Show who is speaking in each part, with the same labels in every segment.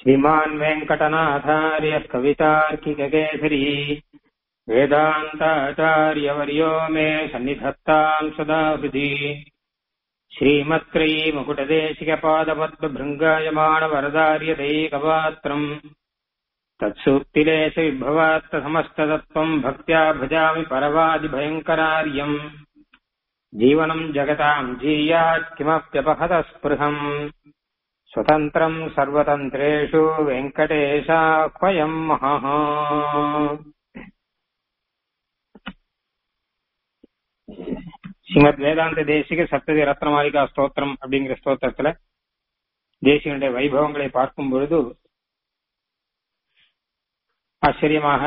Speaker 1: श्रीमान् वेङ्कटनाथार्यः कवितार्किककेसरी वेदान्ताचार्यवर्यो मे सन्निधत्ताम् सदा हृदि श्रीमत्त्रयी मुकुटदेशिकपादपद्मभृङ्गायमाणवरदार्यदैकपात्रम् तत्सूक्तिलेशविभवात्तसमस्ततत्त्वम् भक्त्या भजामि परवादिभयङ्करार्यम् जीवनम् जगताम् जीयात् किमप्यपहतस्पृहम् स्वतन्त्रम् सर्वतन्त्रेषु वेङ्कटेशाह्वयम् महः ஸ்ரீமத் வேதாந்த தேசிக சப்ததி ரத்னமாலிகா ஸ்தோத்திரம் அப்படிங்கிற ஸ்தோத்திரத்துல தேசிகனுடைய வைபவங்களை பார்க்கும் பொழுது ஆச்சரியமாக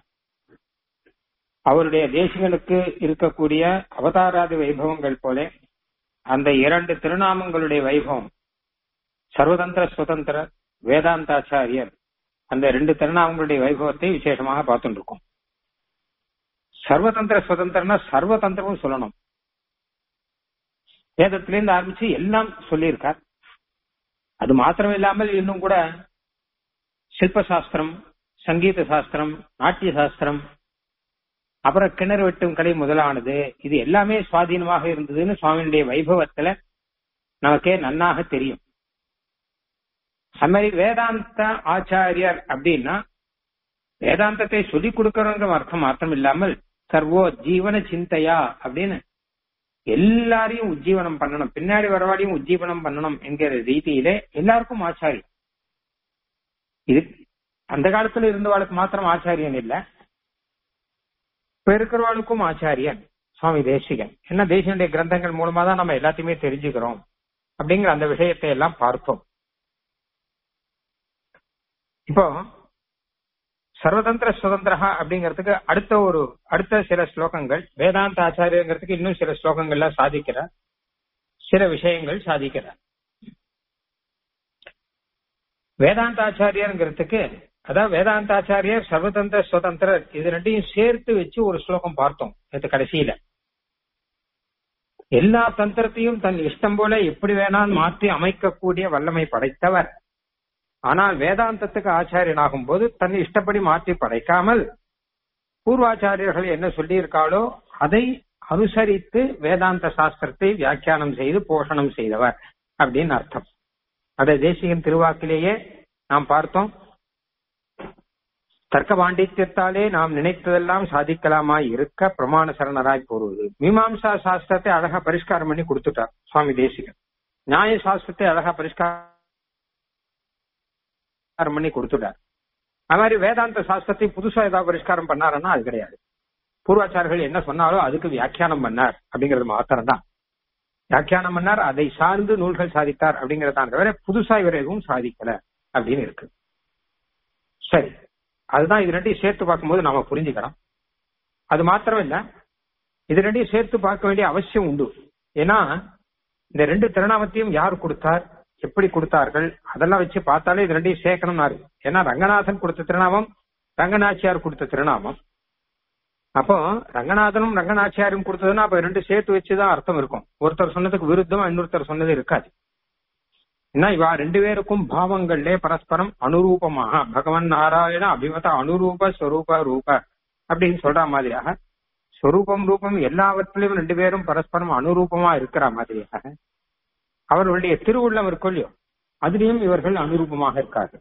Speaker 1: அவருடைய தேசிகனுக்கு இருக்கக்கூடிய அவதாராதி வைபவங்கள் போல அந்த இரண்டு திருநாமங்களுடைய வைபவம் சர்வதந்திர சுதந்திர வேதாந்தாச்சாரியர் அந்த ரெண்டு திருநாமங்களுடைய வைபவத்தை விசேஷமாக பார்த்துட்டு இருக்கோம் சர்வதந்திர சுதந்திரம்னா சர்வதந்திரமும் சொல்லணும் வேதத்திலிருந்து ஆரம்பிச்சு எல்லாம் சொல்லியிருக்கார் அது மாத்திரம் இல்லாமல் இன்னும் கூட சில்ப சாஸ்திரம் சங்கீத சாஸ்திரம் நாட்டிய சாஸ்திரம் அப்புறம் கிணறு வெட்டும் கலை முதலானது இது எல்லாமே சுவாதீனமாக இருந்ததுன்னு சுவாமியுடைய வைபவத்துல நமக்கே நன்னாக தெரியும் அது மாதிரி வேதாந்த ஆச்சாரியர் அப்படின்னா வேதாந்தத்தை சொல்லிக் கொடுக்கறவங்க அர்த்தம் மாத்திரம் இல்லாமல் சர்வோ ஜீவன சிந்தையா அப்படின்னு எல்லாரையும் உஜ்ஜீவனம் பண்ணணும் பின்னாடி வரவாடியும் உஜ்ஜீவனம் பண்ணணும் என்கிற ரீதியிலே எல்லாருக்கும் ஆச்சாரியம் இது அந்த காலத்துல இருந்தவாளுக்கு மாத்திரம் ஆச்சாரியன் இல்ல இப்ப இருக்கிறவாளுக்கும் ஆச்சாரியன் சுவாமி தேசிகன் என்ன தேசியனுடைய கிரந்தங்கள் மூலமா தான் நம்ம எல்லாத்தையுமே தெரிஞ்சுக்கிறோம் அப்படிங்கிற அந்த விஷயத்தை எல்லாம் பார்த்தோம் இப்போ சர்வதந்திர சுதந்திரா அப்படிங்கிறதுக்கு அடுத்த ஒரு அடுத்த சில ஸ்லோகங்கள் வேதாந்த ஆச்சாரியங்கிறதுக்கு இன்னும் சில ஸ்லோகங்கள்லாம் சாதிக்கிறார் சில விஷயங்கள் சாதிக்கிறார் வேதாந்த ஆச்சாரியங்கிறதுக்கு அதாவது வேதாந்தாச்சாரியர் சர்வதந்திர சுதந்திரர் இது ரெண்டையும் சேர்த்து வச்சு ஒரு ஸ்லோகம் பார்த்தோம் இது கடைசியில எல்லா தந்திரத்தையும் தன் இஷ்டம் போல எப்படி வேணாலும் மாற்றி அமைக்கக்கூடிய வல்லமை படைத்தவர் ஆனால் வேதாந்தத்துக்கு ஆச்சாரியனாகும் போது தன் இஷ்டப்படி மாற்றி படைக்காமல் பூர்வாச்சாரியர்கள் என்ன சொல்லியிருக்காளோ அதை அனுசரித்து வேதாந்த சாஸ்திரத்தை வியாக்கியானம் செய்து போஷணம் செய்தவர் அப்படின்னு அர்த்தம் அதை தேசிகன் திருவாக்கிலேயே நாம் பார்த்தோம் தர்க்க பாண்டித்யத்தாலே நாம் நினைத்ததெல்லாம் சாதிக்கலாமா இருக்க பிரமாண சரணராய் போடுவது மீமாம்சா சாஸ்திரத்தை அழகா பரிஷ்காரம் பண்ணி கொடுத்துட்டார் சுவாமி தேசிகன் நியாய சாஸ்திரத்தை அழகா பரிஷ்காரம் பண்ணி கொடுத்துட்டார் அது மாதிரி வேதாந்த சாஸ்திரத்தை புதுசா ஏதாவது பரிஷ்காரம் பண்ணாருன்னா அது கிடையாது பூர்வாச்சாரர்கள் என்ன சொன்னாலோ அதுக்கு வியாக்கியானம் பண்ணார் அப்படிங்கிறது மாத்திரம் தான் வியாக்கியானம் பண்ணார் அதை சார்ந்து நூல்கள் சாதித்தார் அப்படிங்கறதான் தவிர புதுசா இவர் எதுவும் சாதிக்கல அப்படின்னு இருக்கு சரி அதுதான் இது ரெண்டையும் சேர்த்து பார்க்கும்போது நாம புரிஞ்சுக்கிறோம் அது மாத்திரம் இல்ல இது ரெண்டையும் சேர்த்து பார்க்க வேண்டிய அவசியம் உண்டு ஏன்னா இந்த ரெண்டு திருநாமத்தையும் யார் கொடுத்தார் எப்படி கொடுத்தார்கள் அதெல்லாம் வச்சு பார்த்தாலே இது ரெண்டையும் சேர்க்கணும்னா இருக்கு ஏன்னா ரங்கநாதன் கொடுத்த திருநாமம் ரங்கநாச்சியார் கொடுத்த திருநாமம் அப்போ ரங்கநாதனும் ரங்கநாச்சியாரும் கொடுத்ததுன்னா அப்ப ரெண்டு சேர்த்து வச்சுதான் அர்த்தம் இருக்கும் ஒருத்தர் சொன்னதுக்கு விருத்தம் இன்னொருத்தர் சொன்னது இருக்காது ஏன்னா இவா ரெண்டு பேருக்கும் பாவங்கள்லே பரஸ்பரம் அனுரூபமாக பகவான் நாராயண அபிமத அனுரூப ஸ்வரூப ரூப அப்படின்னு சொல்ற மாதிரியாக ஸ்வரூபம் ரூபம் எல்லாவற்றிலும் ரெண்டு பேரும் பரஸ்பரம் அனுரூபமா இருக்கிற மாதிரியாக அவர்களுடைய திருவுள்ளம் இருக்கும் இல்லையோ அதுலயும் இவர்கள் அனுரூபமாக இருக்கார்கள்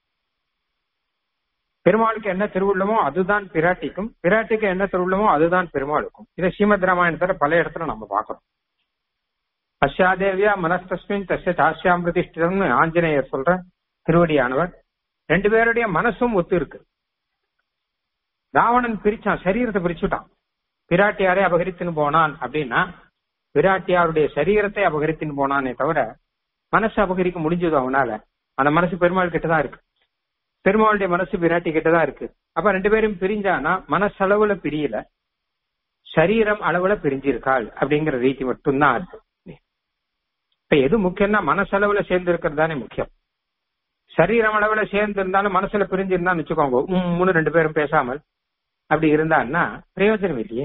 Speaker 1: பெருமாளுக்கு என்ன திருவுள்ளமோ அதுதான் பிராட்டிக்கும் பிராட்டிக்கு என்ன திருவுள்ளமோ அதுதான் பெருமாளுக்கும் இதை ஸ்ரீமத் ராமாயணத்துல பல இடத்துல நம்ம பாக்குறோம் அஸ்யாதேவியா மனஸ்தஸ்மின் தஸ்ய தாஸ்யாம் பிரதிஷ்டிதம்னு ஆஞ்சநேயர் சொல்ற திருவடியானவர் ரெண்டு பேருடைய மனசும் ஒத்து இருக்கு ராவணன் பிரிச்சான் சரீரத்தை பிரிச்சுட்டான் பிராட்டியாரே அபகரித்துன்னு போனான் அப்படின்னா பிராட்டியாருடைய சரீரத்தை அபகரித்துன்னு போனானே தவிர மனசு அபகரிக்க முடிஞ்சது அவனால அந்த மனசு பெருமாள் கிட்டதான் இருக்கு பெருமாளுடைய மனசு பிராட்டி கிட்டதான் இருக்கு அப்ப ரெண்டு பேரும் பிரிஞ்சானா மனசளவுல பிரியல சரீரம் அளவுல பிரிஞ்சிருக்காள் அப்படிங்கிற ரீதி மட்டும்தான் அது இப்ப எது முக்கியம்னா மனசளவுல சேர்ந்து இருக்கிறது தானே முக்கியம் சரீரம் அளவுல சேர்ந்து இருந்தாலும் மனசுல பிரிஞ்சிருந்தான்னு வச்சுக்கோங்க மூணு ரெண்டு பேரும் பேசாமல் அப்படி இருந்தான்னா பிரயோஜனம் இல்லையே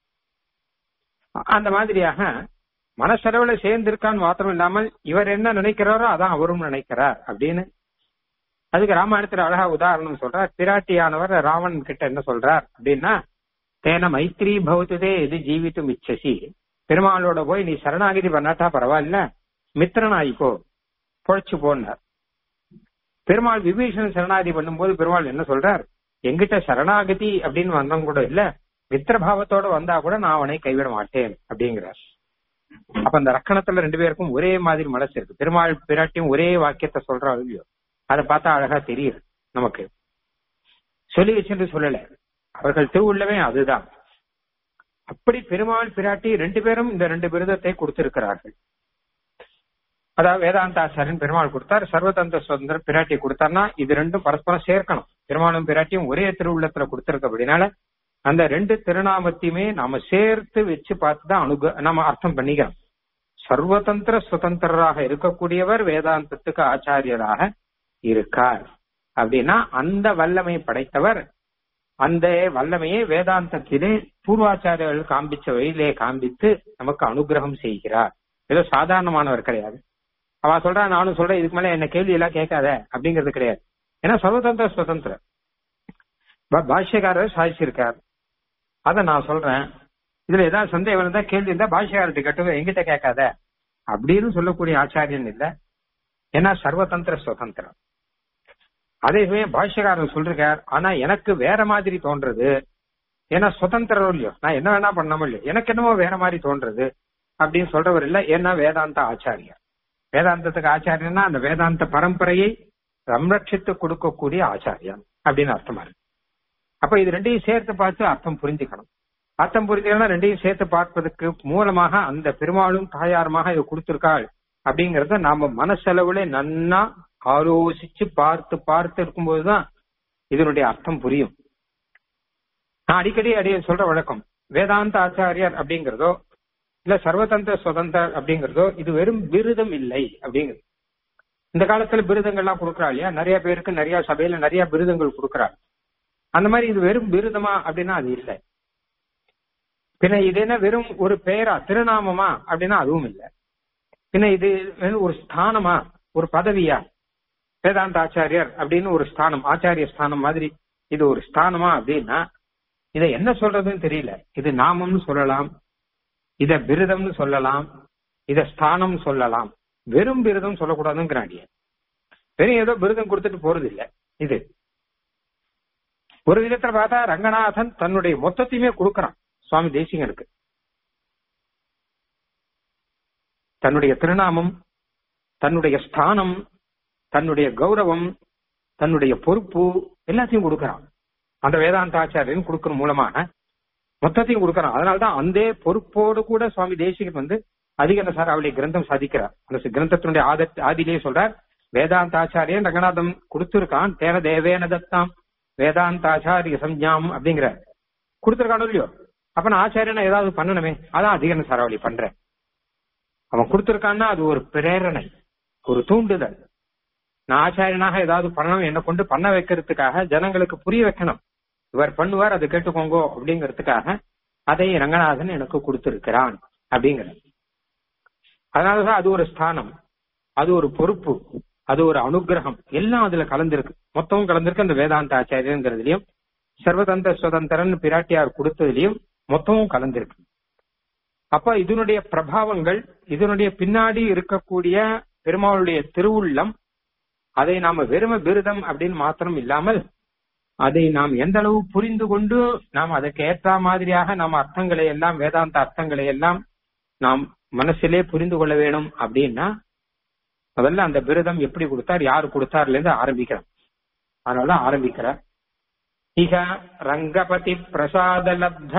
Speaker 1: அந்த மாதிரியாக மனசளவுல சேர்ந்து இருக்கான்னு மாத்திரம் இல்லாமல் இவர் என்ன நினைக்கிறாரோ அதான் அவரும் நினைக்கிறார் அப்படின்னு அதுக்கு ராமாயணத்துல அழகா உதாரணம் சொல்றார் பிராட்டியானவர் ராவணன் கிட்ட என்ன சொல்றார் அப்படின்னா தேன மைத்ரி பௌத்துதே இது ஜீவித்தும் இச்சசி பெருமாளோட போய் நீ சரணாகிதி பண்ணாட்டா பரவாயில்ல மித்திரனாயிக்கோ பொழைச்சு போனார் பெருமாள் விபீஷணன் சரணாகதி பண்ணும்போது பெருமாள் என்ன சொல்றார் எங்கிட்ட சரணாகதி அப்படின்னு வந்தவங்க கூட இல்ல மித்திரபாவத்தோட வந்தா கூட நான் அவனை கைவிட மாட்டேன் அப்படிங்கிறார் அப்ப அந்த ரக்கணத்துல ரெண்டு பேருக்கும் ஒரே மாதிரி மனசு இருக்கு பெருமாள் பிராட்டியும் ஒரே வாக்கியத்தை சொல்றா இல்லையோ அதை பார்த்தா அழகா தெரியுது நமக்கு சொல்லி வச்சுட்டு சொல்லல அவர்கள் திருவுள்ளவே அதுதான் அப்படி பெருமாள் பிராட்டி ரெண்டு பேரும் இந்த ரெண்டு விருதத்தை கொடுத்திருக்கிறார்கள் அதாவது வேதாந்தாச்சாரியன் பெருமாள் கொடுத்தார் சர்வதந்திர சுதந்திரம் பிராட்டி கொடுத்தார்னா இது ரெண்டும் பரஸ்பரம் சேர்க்கணும் பெருமாளும் பிராட்டியும் ஒரே திருவுள்ளத்துல கொடுத்திருக்க அந்த ரெண்டு திருநாமத்தையுமே நாம சேர்த்து வச்சு பார்த்துதான் அனுக நம்ம அர்த்தம் பண்ணிக்கிறோம் சர்வதந்திர சுதந்திரராக இருக்கக்கூடியவர் வேதாந்தத்துக்கு ஆச்சாரியராக இருக்கார் அப்படின்னா அந்த வல்லமை படைத்தவர் அந்த வல்லமையை வேதாந்தத்திலே பூர்வாச்சாரியர்கள் காண்பிச்ச வழியிலே காண்பித்து நமக்கு அனுகிரகம் செய்கிறார் ஏதோ சாதாரணமானவர் கிடையாது அவ சொல்றா நானும் சொல்றேன் இதுக்கு மேல என்ன கேள்வி எல்லாம் கேட்காத அப்படிங்கிறது கிடையாது ஏன்னா சர்வதந்திர சுதந்திர பாஷ்யக்காரர் சாதிச்சிருக்கார் அத நான் சொல்றேன் இதுல ஏதாவது சந்தேகம் இருந்தா கேள்வி இருந்தா பாஷ்யக்காரர்கிட்ட கேட்டு எங்கிட்ட கேட்காத அப்படின்னு சொல்லக்கூடிய ஆச்சாரியன் இல்ல ஏன்னா சர்வதந்திர சுதந்திரம் அதே சமயம் பாஷ்யக்காரன் சொல்றார் ஆனா எனக்கு வேற மாதிரி தோன்றது ஏன்னா சுதந்திரம் இல்லையோ நான் என்ன வேணா பண்ணாம இல்லையோ எனக்கு என்னமோ வேற மாதிரி தோன்றது அப்படின்னு சொல்றவர் இல்ல ஏன்னா வேதாந்த ஆச்சாரியர் வேதாந்தத்துக்கு ஆச்சாரியன்னா அந்த வேதாந்த பரம்பரையை சம்ரட்சித்து கொடுக்கக்கூடிய ஆச்சாரியம் அப்படின்னு அர்த்தமா இருக்கு அப்ப இது ரெண்டையும் சேர்த்து பார்த்து அர்த்தம் புரிஞ்சுக்கணும் அர்த்தம் புரிஞ்சுக்கணும் ரெண்டையும் சேர்த்து பார்ப்பதற்கு மூலமாக அந்த பெருமாளும் தாயாருமாக இது கொடுத்திருக்காள் அப்படிங்கறத நாம மனசளவுல நன்னா ஆலோசிச்சு பார்த்து பார்த்து இருக்கும்போதுதான் இதனுடைய அர்த்தம் புரியும் நான் அடிக்கடி அடிய சொல்ற வழக்கம் வேதாந்த ஆச்சாரியர் அப்படிங்கிறதோ இல்ல சர்வதந்திர சுதந்திர அப்படிங்கிறதோ இது வெறும் விருதம் இல்லை அப்படிங்கிறது இந்த காலத்துல விருதங்கள்லாம் கொடுக்குறா இல்லையா நிறைய பேருக்கு நிறைய சபையில நிறைய விருதங்கள் கொடுக்குறா அந்த மாதிரி இது வெறும் விருதமா அப்படின்னா அது இல்லை பின்ன இது என்ன வெறும் ஒரு பெயரா திருநாமமா அப்படின்னா அதுவும் இல்லை பின்ன இது ஒரு ஸ்தானமா ஒரு பதவியா வேதாந்த ஆச்சாரியர் அப்படின்னு ஒரு ஸ்தானம் ஆச்சாரிய ஸ்தானம் மாதிரி இது ஒரு ஸ்தானமா அப்படின்னா இதை என்ன சொல்றதுன்னு தெரியல இது நாமம்னு சொல்லலாம் இத விருதம்னு சொல்லலாம் இத ஸ்தானம் சொல்லலாம் வெறும் விருதம் சொல்லக்கூடாதுங்கிறாங்க வெறும் ஏதோ விருதம் கொடுத்துட்டு போறது இல்ல இது ஒரு விதத்துல பார்த்தா ரங்கநாதன் தன்னுடைய மொத்தத்தையுமே கொடுக்கறான் சுவாமி தேசிகனுக்கு தன்னுடைய திருநாமம் தன்னுடைய ஸ்தானம் தன்னுடைய கௌரவம் தன்னுடைய பொறுப்பு எல்லாத்தையும் கொடுக்கறான் அந்த வேதாந்த ஆச்சாரியன் கொடுக்கற மூலமாக மொத்தத்தையும் கொடுக்கறான் அதனால்தான் அந்த பொறுப்போடு கூட சுவாமி தேசிகன் வந்து அதிகன சார் அவளுடைய கிரந்தம் சாதிக்கிறார் அந்த கிரந்தத்தினுடைய ஆத ஆதிலேயே சொல்றார் வேதாந்த ஆச்சாரியன் ரங்கநாதம் கொடுத்திருக்கான் தேவ தேவேன தத்தாம் வேதாந்த ஆச்சாரிய சஞ்ஞாம் அப்படிங்கிற கொடுத்திருக்கானோ இல்லையோ அப்ப நான் ஆச்சாரியனை ஏதாவது பண்ணணுமே அதான் அதிகன சாராவளி பண்றேன் அவன் கொடுத்திருக்கான்னா அது ஒரு பிரேரணை ஒரு தூண்டுதல் நான் ஆச்சாரியனாக ஏதாவது பண்ணணும் என்னை கொண்டு பண்ண வைக்கிறதுக்காக ஜனங்களுக்கு புரிய வைக்கணும் இவர் பண்ணுவார் அதை கேட்டுக்கோங்கோ அப்படிங்கிறதுக்காக அதை ரங்கநாதன் எனக்கு கொடுத்திருக்கிறான் அப்படிங்கிற அதனாலதான் அது ஒரு ஸ்தானம் அது ஒரு பொறுப்பு அது ஒரு அனுகிரகம் எல்லாம் அதுல கலந்திருக்கு மொத்தமும் கலந்திருக்கு அந்த வேதாந்த ஆச்சாரியங்கிறதுலயும் சர்வதந்திர சுதந்திரன் பிராட்டியார் கொடுத்ததுலயும் மொத்தமும் கலந்திருக்கு அப்ப இதனுடைய பிரபாவங்கள் இதனுடைய பின்னாடி இருக்கக்கூடிய பெருமாளுடைய திருவுள்ளம் அதை நாம வெறும விருதம் அப்படின்னு மாத்திரம் இல்லாமல் அதை நாம் எந்த அளவு புரிந்து கொண்டு நாம் அதற்கு ஏற்ற மாதிரியாக நாம் அர்த்தங்களை எல்லாம் வேதாந்த அர்த்தங்களை எல்லாம் நாம் மனசிலே புரிந்து கொள்ள வேணும் அப்படின்னா முதல்ல அந்த விரதம் எப்படி கொடுத்தார் யாரு கொடுத்தார்ல இருந்து ஆரம்பிக்கிறார் அதனால ஆரம்பிக்கிறார் இக ரங்கபதி பிரசாத லப்த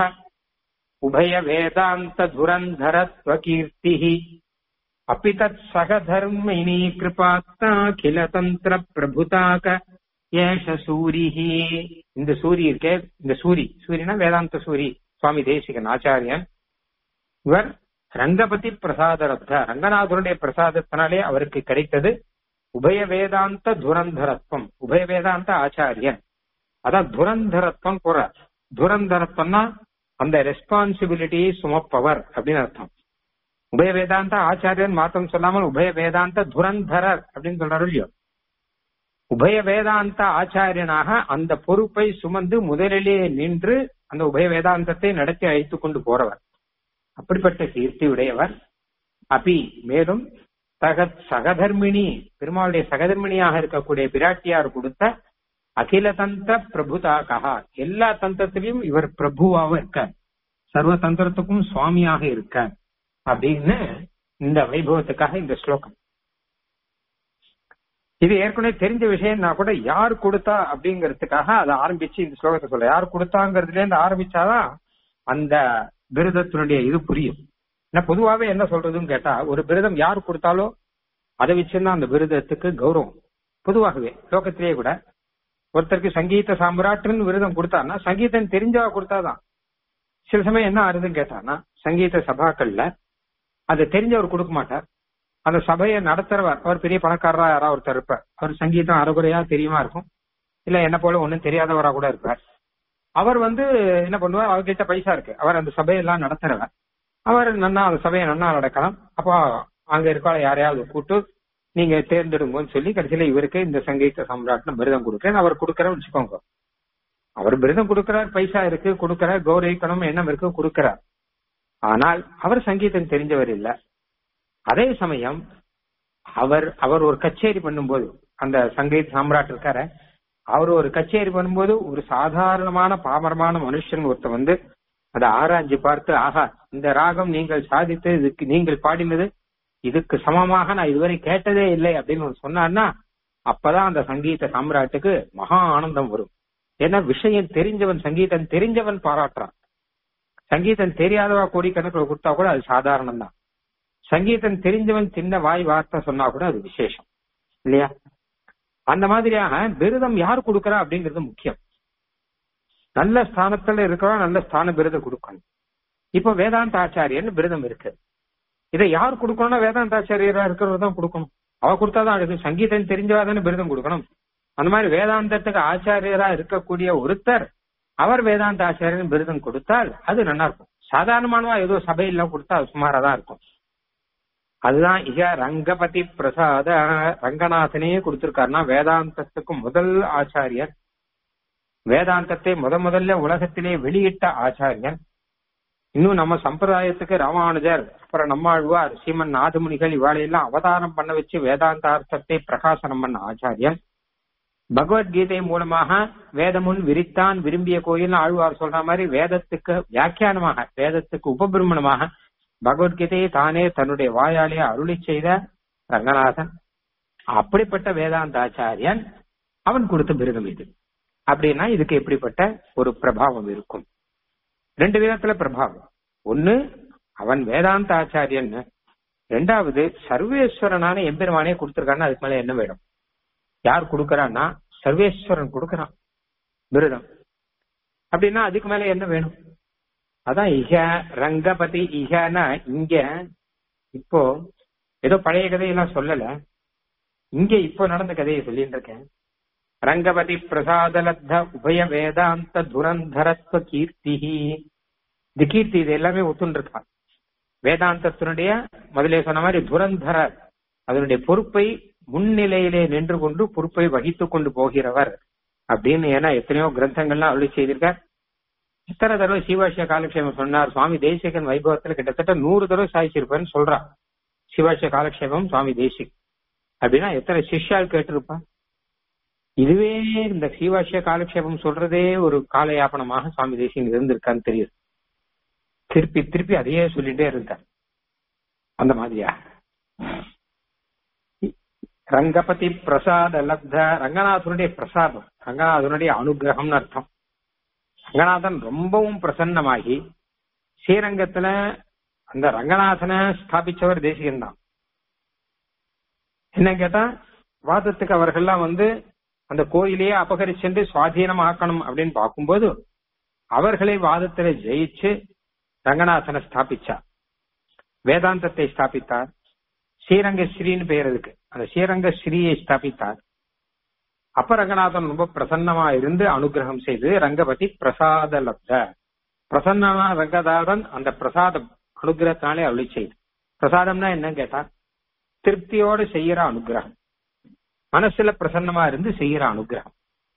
Speaker 1: உபய வேதாந்த துரந்தரத்வ கீர்த்தி அப்பி தத் சகதர்மிணி கிருபாத்தாகில தந்திர பிரபுதாக ஏஷ சூரிஹி இந்த சூரி இருக்கே இந்த சூரி சூரியனா வேதாந்த சூரி சுவாமி தேசிகன் ஆச்சாரியன் இவர் ரங்கபதி பிரசாத ரத்த ரங்கநாதருடைய பிரசாதத்தினாலே அவருக்கு கிடைத்தது உபய வேதாந்த துரந்தரத்வம் உபய வேதாந்த ஆச்சாரியன் அதான் துரந்தரத்வம் போற துரந்தரத்வம்னா அந்த ரெஸ்பான்சிபிலிட்டியை சுமப்பவர் அப்படின்னு அர்த்தம் உபய வேதாந்த ஆச்சாரியன் மாத்தம் சொல்லாமல் உபய வேதாந்த துரந்தரர் அப்படின்னு சொல்றாரு இல்லையோ உபய வேதாந்த ஆச்சாரியனாக அந்த பொறுப்பை சுமந்து முதலிலே நின்று அந்த உபய வேதாந்தத்தை நடத்தி அழைத்துக் கொண்டு போறவர் அப்படிப்பட்ட கீர்த்தி உடையவர் அபி மேலும் தக சகதர்மிணி பெருமாளுடைய சகதர்மிணியாக இருக்கக்கூடிய பிராட்டியார் கொடுத்த அகில தந்த பிரபுதாகா எல்லா தந்திரத்திலையும் இவர் பிரபுவாக இருக்கார் சர்வ தந்திரத்துக்கும் சுவாமியாக இருக்கார் அப்படின்னு இந்த வைபவத்துக்காக இந்த ஸ்லோகம் இது ஏற்கனவே தெரிஞ்ச விஷயம்னா கூட யார் கொடுத்தா அப்படிங்கறதுக்காக அதை ஆரம்பிச்சு இந்த ஸ்லோகத்தை சொல்ல யார் கொடுத்தாங்கிறதுல இருந்து ஆரம்பிச்சாதான் அந்த விரதத்தினுடைய இது புரியும் ஏன்னா பொதுவாவே என்ன சொல்றதுன்னு கேட்டா ஒரு விரதம் யார் கொடுத்தாலோ அதை வச்சுதான் அந்த விரதத்துக்கு கௌரவம் பொதுவாகவே லோகத்திலேயே கூட ஒருத்தருக்கு சங்கீத சாம்ராட்டுன்னு விரதம் கொடுத்தாருன்னா சங்கீதம் தெரிஞ்சவா கொடுத்தாதான் சில சமயம் என்ன ஆறுதுன்னு கேட்டான்னா சங்கீத சபாக்கள்ல அதை தெரிஞ்சவர் கொடுக்க மாட்டார் அந்த சபையை நடத்துறவர் அவர் பெரிய பணக்காரரா யாராவது ஒருத்தர் இருப்பார் அவர் சங்கீதம் அறகுறையா தெரியுமா இருக்கும் இல்ல என்ன போல ஒண்ணும் தெரியாதவரா கூட இருப்பார் அவர் வந்து என்ன பண்ணுவார் அவர்கிட்ட பைசா இருக்கு அவர் அந்த சபையெல்லாம் நடத்துறவர் அவர் நன்னா அந்த சபையை நன்னா நடக்கலாம் அப்போ அங்க இருக்க யாரையாவது கூட்டு நீங்க தேர்ந்தெடுங்கன்னு சொல்லி கடைசியில இவருக்கு இந்த சங்கீத சம்ராட்னு விருதம் கொடுக்குறேன் அவர் கொடுக்கறேன்னு வச்சுக்கோங்க அவர் விருதம் கொடுக்கிறார் பைசா இருக்கு கொடுக்கிறார் கௌரவிக்கணும் எண்ணம் இருக்கு கொடுக்கிறார் ஆனால் அவர் சங்கீதம் தெரிஞ்சவர் இல்ல அதே சமயம் அவர் அவர் ஒரு கச்சேரி பண்ணும்போது அந்த சங்கீத சாம்ராட் இருக்கார அவர் ஒரு கச்சேரி பண்ணும்போது ஒரு சாதாரணமான பாமரமான மனுஷன் ஒருத்தர் வந்து அதை ஆராய்ஞ்சு பார்த்து ஆஹா இந்த ராகம் நீங்கள் சாதித்து இதுக்கு நீங்கள் பாடினது இதுக்கு சமமாக நான் இதுவரை கேட்டதே இல்லை அப்படின்னு ஒரு சொன்னார்னா அப்பதான் அந்த சங்கீத சாம்ராட்டுக்கு மகா ஆனந்தம் வரும் ஏன்னா விஷயம் தெரிஞ்சவன் சங்கீதம் தெரிஞ்சவன் பாராட்டுறான் சங்கீதம் தெரியாதவா கோடிக்கணக்கில் கொடுத்தா கூட அது சாதாரணம் தான் சங்கீதம் தெரிஞ்சவன் சின்ன வாய் வார்த்தை சொன்னா கூட அது விசேஷம் இல்லையா அந்த மாதிரியாக விருதம் யார் கொடுக்கறா அப்படிங்கிறது முக்கியம் நல்ல ஸ்தானத்துல இருக்கிறவா நல்ல ஸ்தான விருதம் கொடுக்கணும் இப்போ வேதாந்த ஆச்சாரியன் விருதம் இருக்கு இதை யார் கொடுக்கணும்னா வேதாந்த ஆச்சாரியரா இருக்கிறவர் தான் கொடுக்கணும் அவ கொடுத்தாதான் அடுத்து சங்கீதம் தெரிஞ்சவா தானே விருதம் கொடுக்கணும் அந்த மாதிரி வேதாந்தத்துக்கு ஆச்சாரியரா இருக்கக்கூடிய ஒருத்தர் அவர் வேதாந்த ஆச்சாரியன் விருதம் கொடுத்தால் அது நல்லா இருக்கும் சாதாரணமானவா ஏதோ சபையெல்லாம் கொடுத்தா அது சுமாரா தான் இருக்கும் அதுதான் இக ரங்கபதி பிரசாத ரங்கநாதனே கொடுத்திருக்காருன்னா வேதாந்தத்துக்கு முதல் ஆச்சாரியர் வேதாந்தத்தை முத முதல்ல உலகத்திலே வெளியிட்ட ஆச்சாரியன் இன்னும் நம்ம சம்பிரதாயத்துக்கு ராமானுஜர் அப்புறம் நம்மாழ்வார் சீமன் நாதமுனிகள் இவாளையெல்லாம் அவதாரம் பண்ண வச்சு வேதாந்தார்த்தத்தை பிரகாசனம் பண்ண ஆச்சாரியன் பகவத்கீதை மூலமாக வேதமுன் விரித்தான் விரும்பிய கோயில் ஆழ்வார் சொல்ற மாதிரி வேதத்துக்கு வியாக்கியானமாக வேதத்துக்கு உபபிரமணமாக பகவத்கீதையை தானே தன்னுடைய வாயாலே அருளி செய்த ரங்கநாதன் அப்படிப்பட்ட வேதாந்த ஆச்சாரியன் அவன் கொடுத்த விருதம் இது அப்படின்னா இதுக்கு எப்படிப்பட்ட ஒரு பிரபாவம் இருக்கும் ரெண்டு விதத்துல பிரபாவம் ஒண்ணு அவன் வேதாந்த ஆச்சாரியன் ரெண்டாவது சர்வேஸ்வரனான எம்பெருமானே கொடுத்திருக்கான்னு அதுக்கு மேல என்ன வேணும் யார் கொடுக்கறான்னா சர்வேஸ்வரன் கொடுக்கறான் விருதம் அப்படின்னா அதுக்கு மேல என்ன வேணும் அதான் இக ரங்கபதி இகனா இங்க இப்போ ஏதோ பழைய கதையெல்லாம் சொல்லல இங்க இப்போ நடந்த கதையை சொல்லிட்டு இருக்கேன் ரங்கபதி பிரசாதலத்த உபய வேதாந்த துரந்தரத்துவ கீர்த்தி இது கீர்த்தி இது எல்லாமே ஒத்துண்டிருக்கான் வேதாந்தத்தினுடைய முதலே சொன்ன மாதிரி துரந்தரர் அதனுடைய பொறுப்பை முன்னிலையிலே நின்று கொண்டு பொறுப்பை வகித்துக் கொண்டு போகிறவர் அப்படின்னு ஏன்னா எத்தனையோ கிரந்தங்கள்லாம் அருளி செய்திருக்கார் இத்தனை தடவை சிவாஷிய காலக்ஷேபம் சொன்னார் சுவாமி தேசிகன் வைபவத்துல கிட்டத்தட்ட நூறு தடவை சாதிச்சிருப்பாருன்னு சொல்றா சிவாஷிய காலக்ஷேபம் சுவாமி தேசிக் அப்படின்னா எத்தனை சிஷ்யால் கேட்டிருப்பா இதுவே இந்த சீவாஷிய காலக்ஷேபம் சொல்றதே ஒரு காலயாபனமாக சுவாமி தேசியம் இருந்திருக்கான்னு தெரியுது திருப்பி திருப்பி அதையே சொல்லிட்டே இருக்கார் அந்த மாதிரியா ரங்கபதி பிரசாத லப்த ரங்கநாதனுடைய பிரசாதம் ரங்கநாதனுடைய அனுகிரகம்னு அர்த்தம் ரங்கநாதன் ரொம்பவும் பிரசன்னமாகி ஸ்ரீரங்கத்துல அந்த ரங்கநாதனை ஸ்தாபிச்சவர் தேசிகன் தான் என்ன கேட்டா வாதத்துக்கு அவர்கள்லாம் வந்து அந்த கோயிலையே அபகரிச்சென்று சுவாதீனமாக்கணும் அப்படின்னு பார்க்கும்போது அவர்களை வாதத்துல ஜெயிச்சு ரங்கநாதனை ஸ்தாபிச்சார் வேதாந்தத்தை ஸ்தாபித்தார் ஸ்ரீரங்க ஸ்ரீன்னு பெயர் இருக்கு அந்த ஸ்ரீரங்க ஸ்ரீயை ஸ்தாபித்தார் அப்ப ரங்கநாதன் ரொம்ப பிரசன்னமா இருந்து அனுகிரகம் செய்து ரங்கபதி பிரசாத லப்த பிரசன்னமா ரங்கநாதன் அந்த பிரசாதம் அனுகிரகத்தினாலே அருளி செய்து பிரசாதம்னா என்ன கேட்டா திருப்தியோடு செய்யற அனுகிரகம் மனசுல பிரசன்னமா இருந்து செய்யற அனுகிரகம்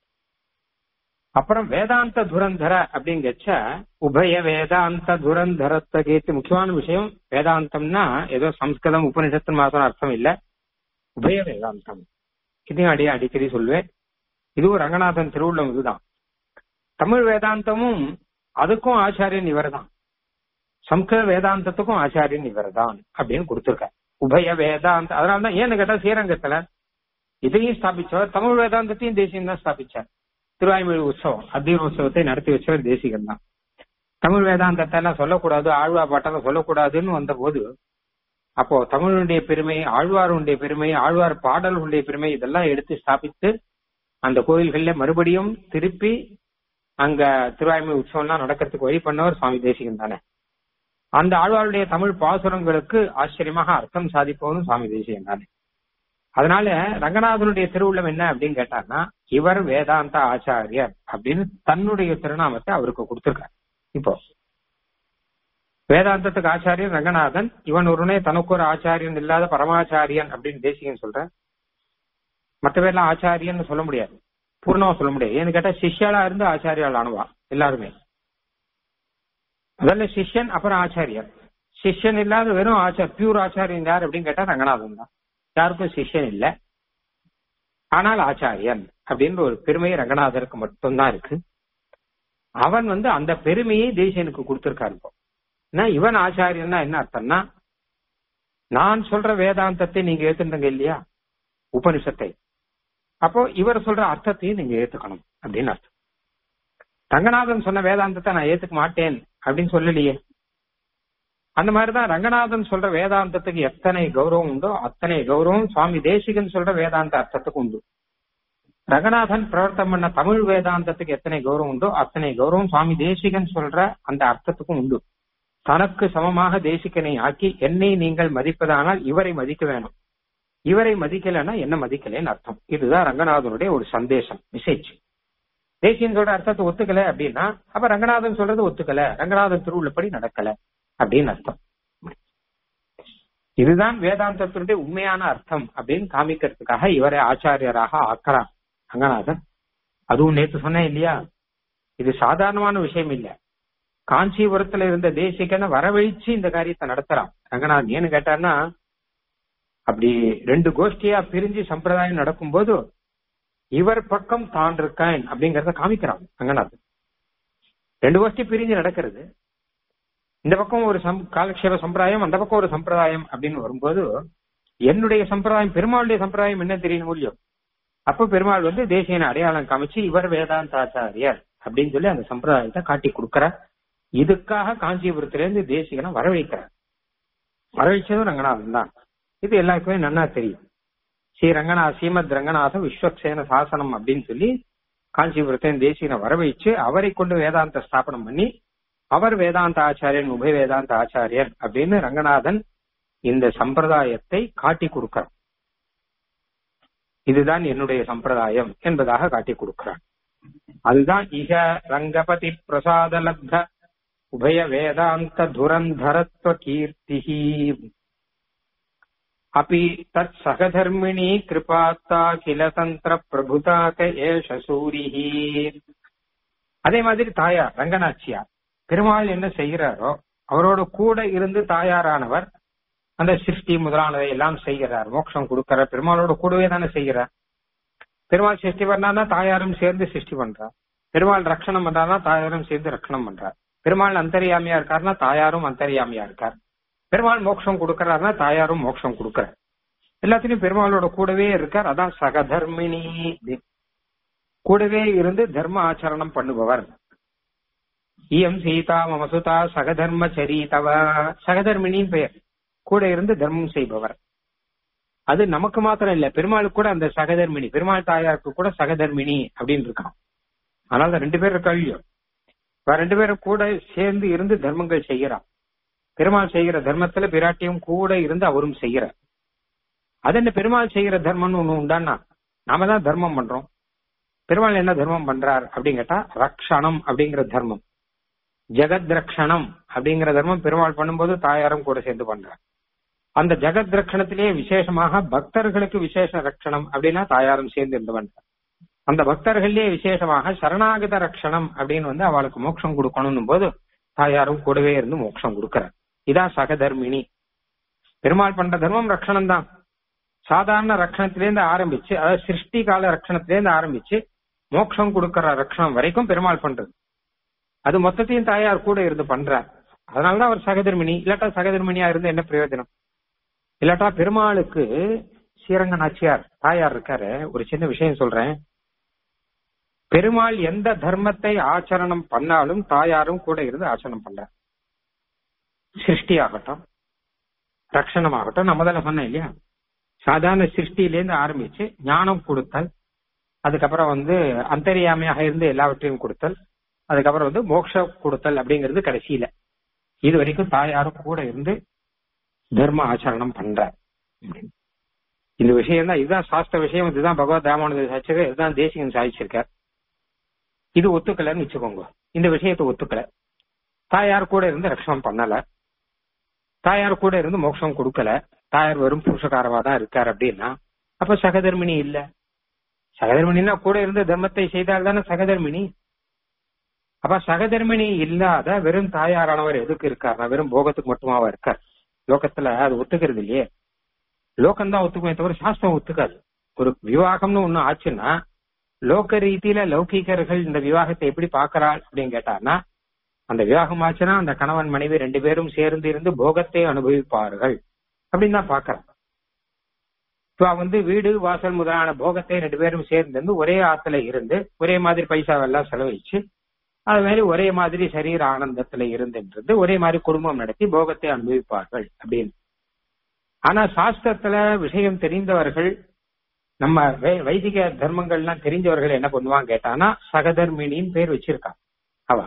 Speaker 1: அப்புறம் வேதாந்த துரந்தர அப்படிங்கச்ச உபய வேதாந்த துரந்தரத்தை கேட்டு முக்கியமான விஷயம் வேதாந்தம்னா ஏதோ சம்ஸ்கிருதம் உபனிஷத்து மாத்திரம் அர்த்தம் இல்ல உபய வேதாந்தம் இதையும் அடி அடிக்கடி சொல்வேன் இதுவும் ரங்கநாதன் திருவுள்ளம் இதுதான் தமிழ் வேதாந்தமும் அதுக்கும் ஆச்சாரியன் இவர் தான் சம்ஸ்கிருத வேதாந்தத்துக்கும் ஆச்சாரியன் இவர் தான் அப்படின்னு கொடுத்திருக்க உபய வேதாந்த அதனாலதான் ஏன்னு கேட்டா ஸ்ரீரங்கத்துல இதையும் ஸ்தாபிச்சவர் தமிழ் வேதாந்தத்தையும் தேசியம் தான் ஸ்தாபிச்சார் திருவாய்மொழி உற்சவம் அத்தியன உற்சவத்தை நடத்தி வச்சவர் தேசிகன் தான் தமிழ் வேதாந்தத்தை எல்லாம் சொல்லக்கூடாது ஆழ்வா பாட்டெல்லாம் சொல்லக்கூடாதுன்னு வந்த போது அப்போ தமிழுடைய பெருமை ஆழ்வாருடைய பெருமை ஆழ்வார் பாடல்களுடைய பெருமை இதெல்லாம் எடுத்து ஸ்தாபித்து அந்த கோயில்கள்ல மறுபடியும் திருப்பி அங்க திருவாய்மொழி உற்சவம்லாம் நடக்கிறதுக்கு வழி பண்ணவர் சுவாமி தேசிகன் தானே அந்த ஆழ்வாருடைய தமிழ் பாசுரங்களுக்கு ஆச்சரியமாக அர்த்தம் சாதிப்பவனும் சுவாமி தேசிகன் தானே அதனால ரங்கநாதனுடைய திருவுள்ளம் என்ன அப்படின்னு கேட்டார்னா இவர் வேதாந்த ஆச்சாரியர் அப்படின்னு தன்னுடைய திருநாமத்தை அவருக்கு கொடுத்திருக்கார் இப்போ வேதாந்தத்துக்கு ஆச்சாரியன் ரங்கநாதன் இவன் ஒருனே தனக்கு ஒரு ஆச்சாரியன் இல்லாத பரமாச்சாரியன் அப்படின்னு தேசிகன் சொல்ற மற்ற பேர்லாம் ஆச்சாரியன்னு சொல்ல முடியாது பூர்ணமா சொல்ல முடியாது ஏன்னு கேட்டா சிஷ்யாலா இருந்து ஆச்சாரியால் ஆனவா எல்லாருமே முதல்ல சிஷ்யன் அப்புறம் ஆச்சாரியர் சிஷ்யன் இல்லாத வெறும் ஆச்சார் பியூர் ஆச்சாரியன் யார் அப்படின்னு கேட்டா ரங்கநாதன் தான் யாருக்கும் சிஷ்யன் இல்ல ஆனால் ஆச்சாரியன் அப்படின்ற ஒரு பெருமை ரங்கநாதருக்கு மட்டும்தான் இருக்கு அவன் வந்து அந்த பெருமையை தேசியனுக்கு கொடுத்திருக்காரு இப்போ இவன் ஆச்சாரியன்னா என்ன அர்த்தம்னா நான் சொல்ற வேதாந்தத்தை நீங்க ஏத்துட்டீங்க இல்லையா உபனிஷத்தை அப்போ இவர் சொல்ற அர்த்தத்தையும் நீங்க ஏத்துக்கணும் அப்படின்னு அர்த்தம் ரங்கநாதன் சொன்ன வேதாந்தத்தை நான் ஏத்துக்க மாட்டேன் அப்படின்னு சொல்லலையே அந்த மாதிரிதான் ரங்கநாதன் சொல்ற வேதாந்தத்துக்கு எத்தனை கௌரவம் உண்டோ அத்தனை கௌரவம் சுவாமி தேசிகன் சொல்ற வேதாந்த அர்த்தத்துக்கு உண்டு ரங்கநாதன் பிரவர்த்தம் பண்ண தமிழ் வேதாந்தத்துக்கு எத்தனை கௌரவம் உண்டோ அத்தனை கௌரவம் சுவாமி தேசிகன் சொல்ற அந்த அர்த்தத்துக்கும் உண்டு தனக்கு சமமாக தேசிகனை ஆக்கி என்னை நீங்கள் மதிப்பதானால் இவரை மதிக்க வேணும் இவரை மதிக்கலைன்னா என்ன மதிக்கலைன்னு அர்த்தம் இதுதான் ரங்கநாதனுடைய ஒரு சந்தேசம் மெசேஜ் தேசியன் சொல்ற அர்த்தத்தை ஒத்துக்கல அப்படின்னா அப்ப ரங்கநாதன் சொல்றது ஒத்துக்கல ரங்கநாதன் திருவுள்ளப்படி நடக்கல அப்படின்னு அர்த்தம் இதுதான் வேதாந்தத்தினுடைய உண்மையான அர்த்தம் அப்படின்னு காமிக்கிறதுக்காக இவரை ஆச்சாரியராக ஆக்கிறான் ரங்கநாதன் அதுவும் நேத்து சொன்னேன் இல்லையா இது சாதாரணமான விஷயம் இல்ல காஞ்சிபுரத்துல இருந்த தேசிகனை வரவழிச்சு இந்த காரியத்தை நடத்துறான் ரங்கநாதன் ஏன்னு கேட்டார்னா அப்படி ரெண்டு கோஷ்டியா பிரிஞ்சு சம்பிரதாயம் நடக்கும்போது இவர் பக்கம் தான் இருக்கேன் அப்படிங்கறத காமிக்கிறான் ரங்கநாதன் ரெண்டு கோஷ்டி பிரிஞ்சு நடக்கிறது இந்த பக்கம் ஒரு சம் காலக்ஷேப சம்பிரதாயம் அந்த பக்கம் ஒரு சம்பிரதாயம் அப்படின்னு வரும்போது என்னுடைய சம்பிரதாயம் பெருமாளுடைய சம்பிரதாயம் என்ன தெரியணும் இல்லையோ அப்ப பெருமாள் வந்து தேசியன அடையாளம் காமிச்சு இவர் வேதாந்தாச்சாரியர் அப்படின்னு சொல்லி அந்த சம்பிரதாயத்தை காட்டி கொடுக்கிறார் இதுக்காக காஞ்சிபுரத்திலிருந்து தேசிகனை வரவழைக்கிறார் வரவழைச்சதும் ரங்கநாதன் தான் இது எல்லாருக்குமே நன்னா தெரியும் ஸ்ரீ ரங்கநாத் ஸ்ரீமத் ரங்கநாத விஸ்வக்சேன சாசனம் அப்படின்னு சொல்லி காஞ்சிபுரத்தின் தேசியனை வரவழைச்சு அவரை கொண்டு வேதாந்த ஸ்தாபனம் பண்ணி அவர் வேதாந்த ஆச்சாரியன் உபய வேதாந்த ஆச்சாரியர் அப்படின்னு ரங்கநாதன் இந்த சம்பிரதாயத்தை காட்டி கொடுக்கிறார் இதுதான் என்னுடைய சம்பிரதாயம் என்பதாக காட்டி கொடுக்கிறார் அதுதான் இக ரங்கபதி பிரசாத லப்த உபய வேதாந்த துரந்தரத்வ கீர்த்தி अपि तत् सहधर्मिणी कृपात्ता किल தந்திர பிரபுதாக ஏஷ சூரிஹி அதே மாதிரி தாயார் ரங்கநாச்சியார் பெருமாள் என்ன செய்கிறாரோ அவரோட கூட இருந்து தாயாரானவர் அந்த சிருஷ்டி முதலானதை எல்லாம் செய்கிறார் மோட்சம் கொடுக்கிறார் பெருமாளோட கூடவே தானே செய்கிறார் பெருமாள் சிருஷ்டி பண்ணாதான் தாயாரும் சேர்ந்து சிருஷ்டி பண்றார் பெருமாள் ரட்சணம் பண்றாருன்னா தாயாரும் சேர்ந்து ரட்சணம் பண்றார் பெருமாள் அந்தரியாமியா இருக்காருன்னா தாயாரும் அந்தரியாமியா இருக்கார் பெருமாள் மோட்சம் கொடுக்கறாருன்னா தாயாரும் மோட்சம் கொடுக்கறார் எல்லாத்திலையும் பெருமாளோட கூடவே இருக்கார் அதான் சகதர்மினி கூடவே இருந்து தர்ம ஆச்சரணம் பண்ணுபவர் இயம் சீதா மமசுதா சகதர்ம சரிதவ சகதர்மினின் பெயர் கூட இருந்து தர்மம் செய்பவர் அது நமக்கு மாத்திரம் இல்ல பெருமாளுக்கு கூட அந்த சகதர்மினி பெருமாள் தாயாருக்கு கூட சகதர்மினி அப்படின்னு இருக்கான் அதனால ரெண்டு பேர் இருக்கா இல்லையோ ரெண்டு பேரும் கூட சேர்ந்து இருந்து தர்மங்கள் செய்யறான் பெருமாள் செய்கிற தர்மத்துல பிராட்டியும் கூட இருந்து அவரும் செய்யறார் அது என்ன பெருமாள் செய்கிற தர்மம்னு ஒண்ணு உண்டான்னா நாம தான் தர்மம் பண்றோம் பெருமாள் என்ன தர்மம் பண்றார் அப்படின்னு கேட்டா ரக்ஷணம் அப்படிங்கிற தர்மம் ஜெகத் ரக்ஷணம் அப்படிங்கிற தர்மம் பெருமாள் பண்ணும்போது தாயாரும் கூட சேர்ந்து பண்றார் அந்த ஜெகத் ரட்சணத்திலேயே விசேஷமாக பக்தர்களுக்கு விசேஷ ரட்சணம் அப்படின்னா தாயாரும் சேர்ந்து இருந்தவன் அந்த பக்தர்கள்லயே விசேஷமாக சரணாகத ரட்சணம் அப்படின்னு வந்து அவளுக்கு மோட்சம் கொடுக்கணும் போது தாயாரும் கூடவே இருந்து மோட்சம் கொடுக்கிறார் இதான் சகதர்மினி பெருமாள் பண்ற தர்மம் ரட்சணம் தான் சாதாரண ரட்சணத்திலேருந்து ஆரம்பிச்சு அதாவது சிருஷ்டி கால ரட்சணத்திலேருந்து ஆரம்பிச்சு மோட்சம் கொடுக்கற ரட்சணம் வரைக்கும் பெருமாள் பண்றது அது மொத்தத்தையும் தாயார் கூட இருந்து பண்றார் அதனாலதான் அவர் சகதர்மினி இல்லாட்டா சகதர்மினியா இருந்து என்ன பிரயோஜனம் இல்லாட்டா பெருமாளுக்கு ஸ்ரீரங்க நாச்சியார் தாயார் இருக்காரு ஒரு சின்ன விஷயம் சொல்றேன் பெருமாள் எந்த தர்மத்தை ஆச்சரணம் பண்ணாலும் தாயாரும் கூட இருந்து ஆச்சரணம் பண்றார் சிருஷ்டி ஆகட்டும் ரட்சணம் ஆகட்டும் நம்ம தானே சொன்னேன் இல்லையா சாதாரண சிருஷ்டியிலேருந்து ஆரம்பிச்சு ஞானம் கொடுத்தல் அதுக்கப்புறம் வந்து அந்தரியாமையாக இருந்து எல்லாவற்றையும் கொடுத்தல் அதுக்கப்புறம் வந்து மோட்ச கொடுத்தல் அப்படிங்கிறது கடைசியில இது வரைக்கும் தாயாரும் கூட இருந்து தர்ம ஆச்சரணம் பண்றார் இந்த விஷயம் தான் இதுதான் சாஸ்திர விஷயம் இதுதான் பகவத் ராமானுஜர் சாட்சியர் இதுதான் தேசிகன் சாதிச்சிருக்கார் இது ஒத்துக்கலன்னு வச்சுக்கோங்க இந்த விஷயத்தை ஒத்துக்கல தாயார் கூட இருந்து ரட்சணம் பண்ணல தாயார் கூட இருந்து மோட்சம் கொடுக்கல தாயார் வெறும் புருஷகாரவா தான் இருக்கார் அப்படின்னா அப்ப சகதர்மினி இல்ல சகதர்மினா கூட இருந்து தர்மத்தை செய்தால் தானே சகதர்மினி அப்ப சகதர்மினி இல்லாத வெறும் தாயாரானவர் எதுக்கு இருக்காருனா வெறும் போகத்துக்கு மட்டுமாவா இருக்கார் லோகத்துல அது ஒத்துக்கிறது இல்லையே லோகம் தான் ஒத்துக்குமே தவிர சாஸ்திரம் ஒத்துக்காது ஒரு விவாகம்னு ஒண்ணு ஆச்சுன்னா லோக ரீதியில லௌகிகர்கள் இந்த விவாகத்தை எப்படி பாக்குறாள் அப்படின்னு கேட்டார்னா அந்த விவாகம் ஆச்சுன்னா அந்த கணவன் மனைவி ரெண்டு பேரும் சேர்ந்து இருந்து போகத்தை அனுபவிப்பார்கள் அப்படின்னு தான் பாக்குறான் இப்ப வந்து வீடு வாசல் முதலான போகத்தை ரெண்டு பேரும் சேர்ந்து இருந்து ஒரே ஆத்துல இருந்து ஒரே மாதிரி பைசாவெல்லாம் செலவழிச்சு அது மாதிரி ஒரே மாதிரி சரீர ஆனந்தத்துல இருந்துன்றது ஒரே மாதிரி குடும்பம் நடத்தி போகத்தை அனுபவிப்பார்கள் அப்படின்னு ஆனா சாஸ்திரத்துல விஷயம் தெரிந்தவர்கள் நம்ம வைதிக தர்மங்கள்லாம் தெரிஞ்சவர்கள் என்ன பண்ணுவாங்க கேட்டானா சகதர்மினின்னு பேர் வச்சிருக்கான் அவ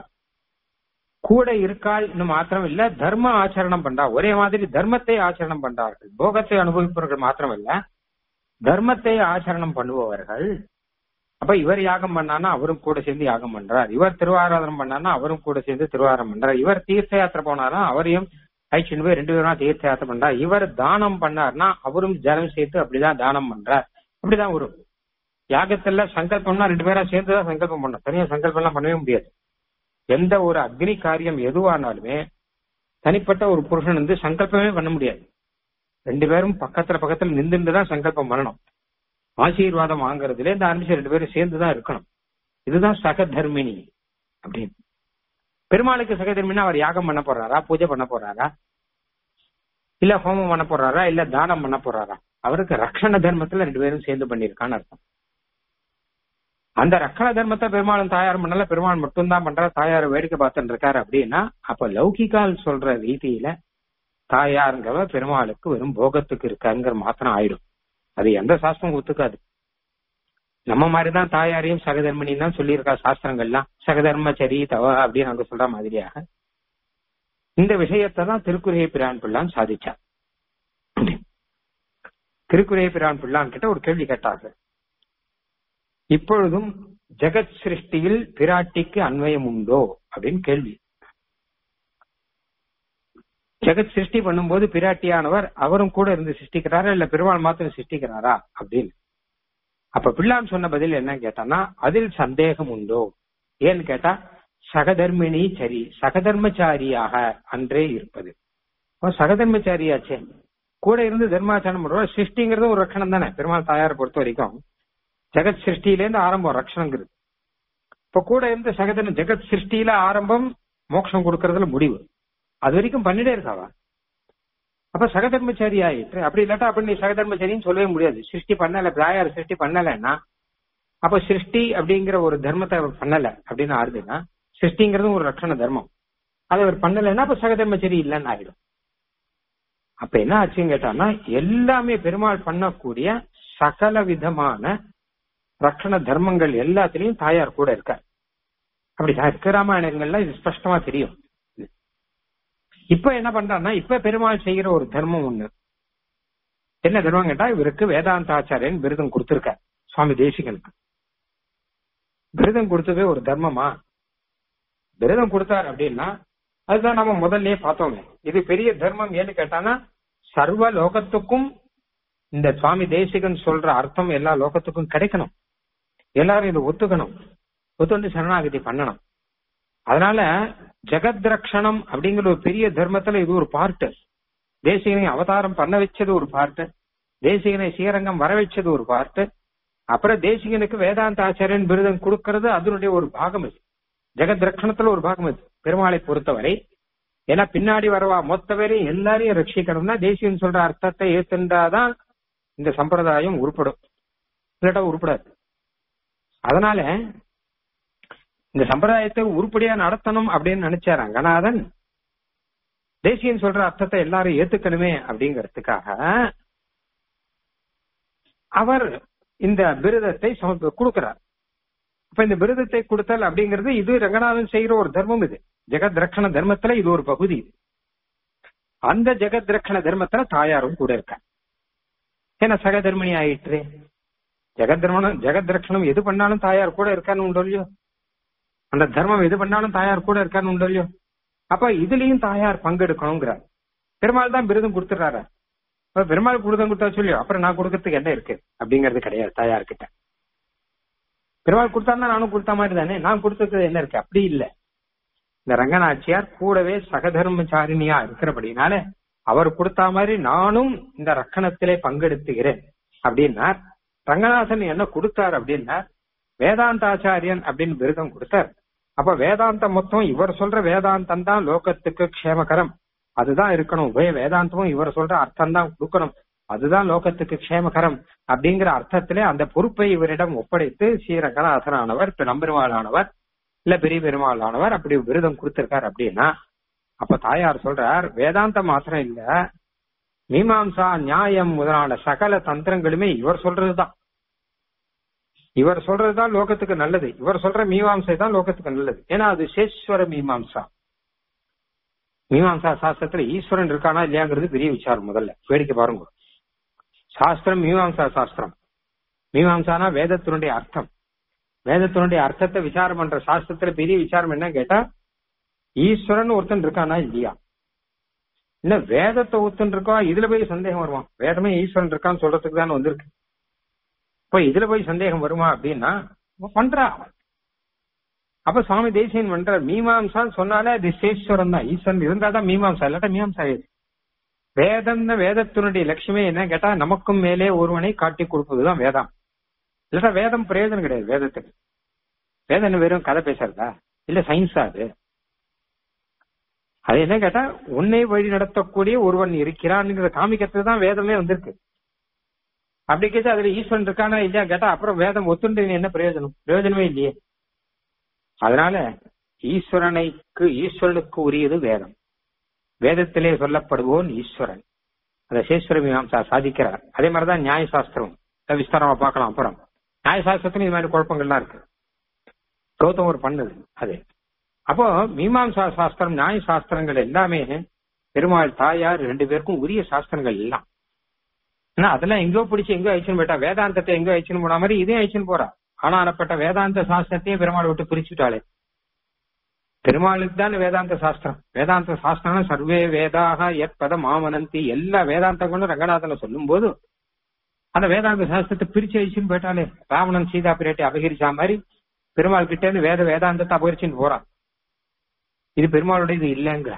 Speaker 1: கூட இருக்காள் இன்னும் மாத்திரம் இல்ல தர்ம ஆச்சரணம் பண்றா ஒரே மாதிரி தர்மத்தை ஆச்சரணம் பண்றார்கள் போகத்தை அனுபவிப்பவர்கள் மாத்திரம் இல்ல தர்மத்தை ஆச்சரணம் பண்ணுபவர்கள் அப்ப இவர் யாகம் பண்ணானா அவரும் கூட சேர்ந்து யாகம் பண்றார் இவர் திருவாராதனம் பண்ணானா அவரும் கூட சேர்ந்து திருவாரம் பண்றார் இவர் தீர்த்த யாத்திரை போனாரா அவரையும் ஐச்சின் போய் ரெண்டு பேரும் தீர்த்த யாத்திரை பண்றார் இவர் தானம் பண்ணார்னா அவரும் ஜலம் சேர்த்து அப்படிதான் தானம் பண்றார் அப்படிதான் வரும் யாகத்துல சங்கல்பம்னா ரெண்டு பேரா சேர்ந்துதான் சங்கல்பம் பண்ணணும் தனியா சங்கல்பம் எல்லாம் பண்ணவே முடியாது எந்த ஒரு அக்னி காரியம் எதுவானாலுமே தனிப்பட்ட ஒரு புருஷன் வந்து சங்கல்பமே பண்ண முடியாது ரெண்டு பேரும் பக்கத்துல பக்கத்துல நின்றுட்டு தான் சங்கல்பம் பண்ணணும் ஆசீர்வாதம் வாங்குறதுல இந்த ஆரம்பிச்சு ரெண்டு பேரும் சேர்ந்துதான் இருக்கணும் இதுதான் சகதர்மினி அப்படின்னு பெருமாளுக்கு சகதர்மினா அவர் யாகம் பண்ண போறாரா பூஜை பண்ண போறாரா இல்ல ஹோமம் பண்ண போறாரா இல்ல தானம் பண்ண போறாரா அவருக்கு ரக்ஷண தர்மத்துல ரெண்டு பேரும் சேர்ந்து பண்ணிருக்கான்னு அர்த்தம் அந்த ரக்கண தர்மத்தை பெருமாளும் தாயார் பண்ணல பெருமாள் மட்டும்தான் பண்றாரு தாயார் வேடிக்கை பார்த்துட்டு இருக்காரு அப்படின்னா அப்ப லௌகிகால் சொல்ற ரீதியில தாயாருங்கிறவ பெருமாளுக்கு வெறும் போகத்துக்கு இருக்காங்கிற மாத்திரம் ஆயிடும் அது எந்த சாஸ்திரம் ஒத்துக்காது நம்ம மாதிரிதான் தாயாரையும் சகதர்மணியும் தான் சொல்லியிருக்கா சாஸ்திரங்கள்லாம் சகதர்மச்சரி தவ அப்படின்னு அங்க சொல்ற மாதிரியாக இந்த விஷயத்தை தான் திருக்குறைய பிரான் பிள்ளான் சாதிச்சார் திருக்குறைய பிரான் பிள்ளான் கிட்ட ஒரு கேள்வி கேட்டார்கள் இப்பொழுதும் ஜெகத் சிருஷ்டியில் பிராட்டிக்கு அன்வயம் உண்டோ அப்படின்னு கேள்வி ஜெகத் சிருஷ்டி பண்ணும்போது பிராட்டியானவர் அவரும் கூட இருந்து சிருஷ்டிக்கிறாரா இல்ல பெருமாள் மாத்திரம் சிருஷ்டிக்கிறாரா அப்படின்னு அப்ப பிள்ளான் சொன்ன பதில் என்ன கேட்டானா அதில் சந்தேகம் உண்டோ ஏன்னு கேட்டா சகதர்மிணி சரி சகதர்மச்சாரியாக அன்றே இருப்பது சகதர்மச்சாரியாச்சே கூட இருந்து தர்மாச்சரணம் பண்றோம் சிருஷ்டிங்கிறது ஒரு ரட்சணம் தானே பெருமாள் தாயாரை பொறுத்த வரைக்கும் ஜெகத் சிருஷ்டியிலேருந்து ஆரம்பம் ரக்ஷணங்கிறது இப்ப கூட இருந்து சகதன் ஜெகத் சிருஷ்டியில ஆரம்பம் மோட்சம் கொடுக்கறதுல முடிவு அது வரைக்கும் பண்ணிட்டே இருக்காவா அப்ப சகதர்மச்சாரி ஆயிட்டு அப்படி இல்லாட்டா அப்படி நீ சகதர்மச்சாரின்னு சொல்லவே முடியாது சிருஷ்டி பண்ணல பிராயார் சிருஷ்டி பண்ணலன்னா அப்ப சிருஷ்டி அப்படிங்கிற ஒரு தர்மத்தை அவர் பண்ணல அப்படின்னு ஆறுதுன்னா சிருஷ்டிங்கிறதும் ஒரு ரட்சண தர்மம் அதை அவர் பண்ணலைன்னா அப்ப சகதர்மச்சரி இல்லைன்னு ஆயிடும் அப்ப என்ன ஆச்சுன்னு கேட்டான்னா எல்லாமே பெருமாள் பண்ணக்கூடிய சகல விதமான ரட்சண தர்மங்கள் எல்லாத்திலையும் தாயார் கூட இருக்கார் அப்படிதான் இருக்க ராமாயணங்கள்ல இது ஸ்பஷ்டமா தெரியும் இப்ப என்ன பண்றாருன்னா இப்ப பெருமாள் செய்யற ஒரு தர்மம் ஒண்ணு என்ன தர்மம் கேட்டா இவருக்கு வேதாந்தாச்சாரியன் விருதம் கொடுத்திருக்கார் சுவாமி தேசிகனுக்கு விருதம் கொடுத்ததே ஒரு தர்மமா விரதம் கொடுத்தார் அப்படின்னா அதுதான் நம்ம முதல்லயே பார்த்தோமே இது பெரிய தர்மம் ஏன்னு கேட்டானா சர்வ லோகத்துக்கும் இந்த சுவாமி தேசிகன் சொல்ற அர்த்தம் எல்லா லோகத்துக்கும் கிடைக்கணும் எல்லாரும் இதை ஒத்துக்கணும் ஒத்துண்டு சரணாகதி பண்ணணும் அதனால ஜெகத் ரக்ஷணம் அப்படிங்கிற ஒரு பெரிய தர்மத்துல இது ஒரு பார்ட்டு தேசிகனை அவதாரம் பண்ண வச்சது ஒரு பார்ட்டு தேசிகனை ஸ்ரீரங்கம் வர வச்சது ஒரு பார்ட்டு அப்புறம் தேசிகனுக்கு வேதாந்த ஆச்சாரியன் விருதம் கொடுக்கறது அதனுடைய ஒரு பாகம் இது ஜெகத் ரக்ஷணத்துல ஒரு பாகம் இது பெருமாளை பொறுத்தவரை ஏன்னா பின்னாடி வரவா மொத்த பேரையும் எல்லாரையும் ரட்சிக்கணும்னா தேசிகன் சொல்ற அர்த்தத்தை ஏத்துண்டாதான் இந்த சம்பிரதாயம் உருப்படும் இல்லாட்டா உருப்படாது அதனால இந்த சம்பிரதாயத்தை உருப்படியா நடத்தணும் அப்படின்னு நினைச்சார் ரங்கநாதன் தேசியன் சொல்ற அர்த்தத்தை எல்லாரும் ஏத்துக்கணுமே அப்படிங்கறதுக்காக அவர் இந்த விருதத்தை சமர்ப்ப கொடுக்கிறார் அப்ப இந்த விருதத்தை கொடுத்தல் அப்படிங்கிறது இது ரங்கநாதன் செய்யற ஒரு தர்மம் இது ஜெகத் ரக்ஷண தர்மத்துல இது ஒரு பகுதி இது அந்த ஜெகத் ரக்ஷண தர்மத்துல தாயாரும் கூட இருக்கார் ஏன்னா சகதர்மிணி ஆயிற்று ஜெகத் தர்மம் ஜெகத் ரக்ஷணம் எது பண்ணாலும் தாயார் கூட இருக்கான்னு உண்டோ இல்லையோ அந்த தர்மம் எது பண்ணாலும் தாயார் கூட இருக்கான்னு உண்டோ இல்லையோ அப்ப இதுலயும் தாயார் பங்கெடுக்கணுங்கிறார் பெருமாள் தான் விருதம் கொடுத்துறாரு அப்ப பெருமாள் விருதம் கொடுத்தா சொல்லியோ அப்புறம் நான் கொடுக்கறதுக்கு என்ன இருக்கு அப்படிங்கறது கிடையாது தாயார் கிட்ட பெருமாள் கொடுத்தாருன்னா நானும் கொடுத்த மாதிரி தானே நான் கொடுத்தது என்ன இருக்கு அப்படி இல்ல இந்த ரங்கநாச்சியார் கூடவே சகதர்மச்சாரிணியா இருக்கிறபடினால அவர் கொடுத்த மாதிரி நானும் இந்த ரக்கணத்திலே பங்கெடுத்துகிறேன் அப்படின்னா ரங்கநாதன் என்ன கொடுத்தார் அப்படின்னா வேதாந்தாச்சாரியன் அப்படின்னு விருதம் கொடுத்தார் அப்ப வேதாந்தம் மொத்தம் இவர் சொல்ற வேதாந்தம் தான் லோகத்துக்கு க்ஷேமகரம் அதுதான் இருக்கணும் உபய வேதாந்தமும் இவர் சொல்ற அர்த்தம் தான் கொடுக்கணும் அதுதான் லோகத்துக்கு க்ஷேமகரம் அப்படிங்கிற அர்த்தத்திலே அந்த பொறுப்பை இவரிடம் ஒப்படைத்து ஸ்ரீரங்கநாதனானவர் நம்பெருமாளானவர் இல்ல பெரிய பெருமாளானவர் அப்படி விருதம் கொடுத்திருக்கார் அப்படின்னா அப்ப தாயார் சொல்றார் வேதாந்தம் மாத்திரம் இல்ல மீமாம்சா நியாயம் முதலான சகல தந்திரங்களுமே இவர் சொல்றதுதான் இவர் சொல்றதுதான் லோகத்துக்கு நல்லது இவர் சொல்ற மீமாம்சை தான் லோகத்துக்கு நல்லது ஏன்னா அது சேஸ்வர மீமாம்சா மீமாம்சா சாஸ்திரத்துல ஈஸ்வரன் இருக்கானா இல்லையாங்கிறது பெரிய விசாரம் முதல்ல வேடிக்கை பாருங்க சாஸ்திரம் மீமாம்சா சாஸ்திரம் மீமாம்சானா வேதத்தினுடைய அர்த்தம் வேதத்தினுடைய அர்த்தத்தை விசாரம் பண்ற சாஸ்திரத்துல பெரிய விசாரம் என்ன கேட்டா ஈஸ்வரன் ஒருத்தன் இருக்கானா இல்லையா இல்ல வேதத்தை ஒருத்தன் இருக்கா இதுல போய் சந்தேகம் வருவான் வேதமே ஈஸ்வரன் இருக்கான்னு சொல்றதுக்கு தான் வந்திருக்கு இப்ப இதுல போய் சந்தேகம் வருமா அப்படின்னா பண்றா அப்ப சுவாமி தேசியன் பண்ற மீமாம்சான்னு சொன்னாலே அது சேஸ்வரன் தான் ஈஸ்வரன் இருந்தாதான் மீமாம்சா இல்லாட்டா மீமாம்சா ஆயிடுது வேதம் வேதத்தினுடைய லட்சுமி என்ன கேட்டா நமக்கும் மேலே ஒருவனை காட்டி கொடுப்பதுதான் வேதம் இல்லாட்டா வேதம் பிரயோஜனம் கிடையாது வேதத்துக்கு வேதம் வெறும் கதை பேசுறதா இல்ல சயின்ஸா அது அது என்ன கேட்டா உன்னை வழி நடத்தக்கூடிய ஒருவன் இருக்கிறான்ங்கிறத காமிக்கிறதுக்கு தான் வேதமே வந்திருக்கு அப்படி கேட்டா அதுல ஈஸ்வரன் இருக்கானா இல்லையா கேட்டா அப்புறம் வேதம் ஒத்துண்டு என்ன பிரயோஜனம் பிரயோஜனமே இல்லையே அதனால ஈஸ்வரனைக்கு ஈஸ்வரனுக்கு உரியது வேதம் வேதத்திலே சொல்லப்படுவோன் ஈஸ்வரன் அந்த சேஸ்வர மீமாம்சா சாதிக்கிறார் அதே மாதிரிதான் நியாய சாஸ்திரம் விஸ்தாரமா பார்க்கலாம் அப்புறம் நியாய சாஸ்திரத்துல இது மாதிரி குழப்பங்கள்லாம் இருக்கு கௌதமர் பண்ணது அது அப்போ மீமாம்சா சாஸ்திரம் நியாய சாஸ்திரங்கள் எல்லாமே பெருமாள் தாயார் ரெண்டு பேருக்கும் உரிய சாஸ்திரங்கள் எல்லாம் ஆனா அதெல்லாம் எங்கோ பிடிச்சு எங்கோ அழிச்சுன்னு போயிட்டா வேதாந்தத்தை எங்கோ அழிச்சுன்னு போன மாதிரி இதே அழிச்சுன்னு போறா ஆனா அனப்பட்ட வேதாந்த சாஸ்திரத்தையே பெருமாள் விட்டு பிரிச்சுட்டாளே பெருமாளுக்கு தான் வேதாந்த சாஸ்திரம் வேதாந்த சாஸ்திரம் சர்வே வேதாக எற்பத மாமனந்தி எல்லா வேதாந்தங்களும் ரங்கநாதனை சொல்லும் போது அந்த வேதாந்த சாஸ்திரத்தை பிரிச்சு அழிச்சுன்னு போயிட்டாலே ராவணன் சீதா பிரியட்டை அபகரிச்சா மாதிரி பெருமாள் கிட்ட இருந்து வேத வேதாந்தத்தை அபகரிச்சுன்னு போறான் இது பெருமாளுடைய இது இல்லைங்கிற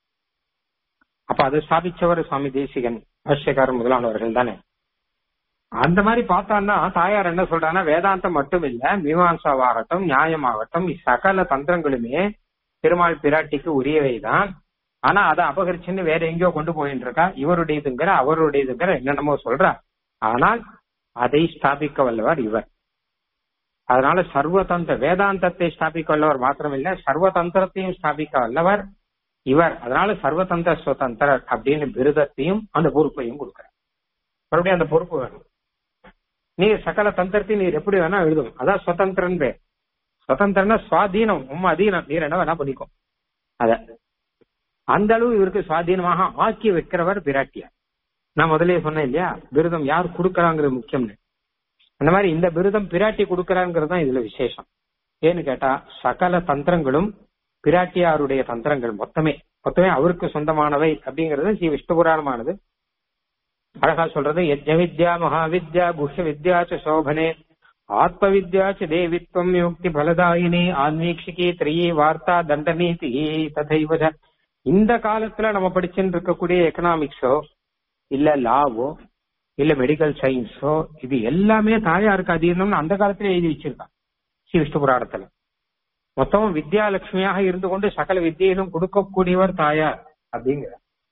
Speaker 1: அப்ப அதை ஸ்தாபிச்சவர் சுவாமி தேசிகன் பாஷ்யக்காரன் முதலானவர்கள் தானே அந்த மாதிரி பார்த்தான்னா தாயார் என்ன சொல்றாங்கன்னா வேதாந்தம் மட்டும் இல்ல மீமாம்சாவாகட்டும் நியாயமாகட்டும் சகல தந்திரங்களுமே பெருமாள் பிராட்டிக்கு உரியவைதான் ஆனா அதை அபகரிச்சுன்னு வேற எங்கேயோ கொண்டு போயிட்டு இருக்கா இவருடையதுங்கிற அவருடையதுங்கிற என்னென்னமோ சொல்றா ஆனால் அதை ஸ்தாபிக்க வல்லவர் இவர் அதனால சர்வதந்திர வேதாந்தத்தை ஸ்தாபிக்க வல்லவர் மாத்திரமில்ல சர்வதந்திரத்தையும் ஸ்தாபிக்க வல்லவர் இவர் அதனால சர்வதந்திர சுதந்திரர் அப்படின்னு விருதத்தையும் அந்த பொறுப்பையும் கொடுக்கிறார் மறுபடியும் அந்த பொறுப்பு வேணும் நீர் சகல தந்திரத்தை நீர் எப்படி வேணா எழுதும் அதான் சுதந்திரன் பேர் சுதந்திரம்னா சுவாதீனம் உம் அதீனம் நீர் என்ன வேணா பண்ணிக்கும் அத அந்த அளவு இவருக்கு சுவாதீனமாக ஆக்கி வைக்கிறவர் பிராட்டியார் நான் முதலே சொன்னேன் இல்லையா விருதம் யார் கொடுக்கறாங்கிறது முக்கியம்னு அந்த மாதிரி இந்த விருதம் பிராட்டி கொடுக்கறாங்கிறது தான் இதுல விசேஷம் ஏன்னு கேட்டா சகல தந்திரங்களும் பிராட்டியாருடைய தந்திரங்கள் மொத்தமே மொத்தமே அவருக்கு சொந்தமானவை அப்படிங்கிறது ஸ்ரீ விஷ்ணு புராணமானது அழகா சொல்றது யஜ்ஞ வித்யா மகாவித்யா குஹ்ய வித்யா ச சோபனே ஆத்ம வித்யா ச தேவித்வம் யுக்தி பலதாயினி ஆன்மீக்ஷிகி திரியே வார்த்தா தண்டநீதி ததைவ ச. இந்த காலத்துல நம்ம படிச்சுட்டு இருக்கக்கூடிய எக்கனாமிக்ஸோ இல்ல லாவோ இல்ல மெடிக்கல் சயின்ஸோ இது எல்லாமே தாயாருக்கு அதீனம்னு அந்த காலத்துல எழுதி வச்சிருக்கான் ஸ்ரீ விஷ்ணு புராணத்துல மொத்தமும் வித்யாலட்சுமியாக இருந்து கொண்டு சகல வித்தியிலும் கொடுக்கக்கூடியவர் தாயார் அப்படிங்கிற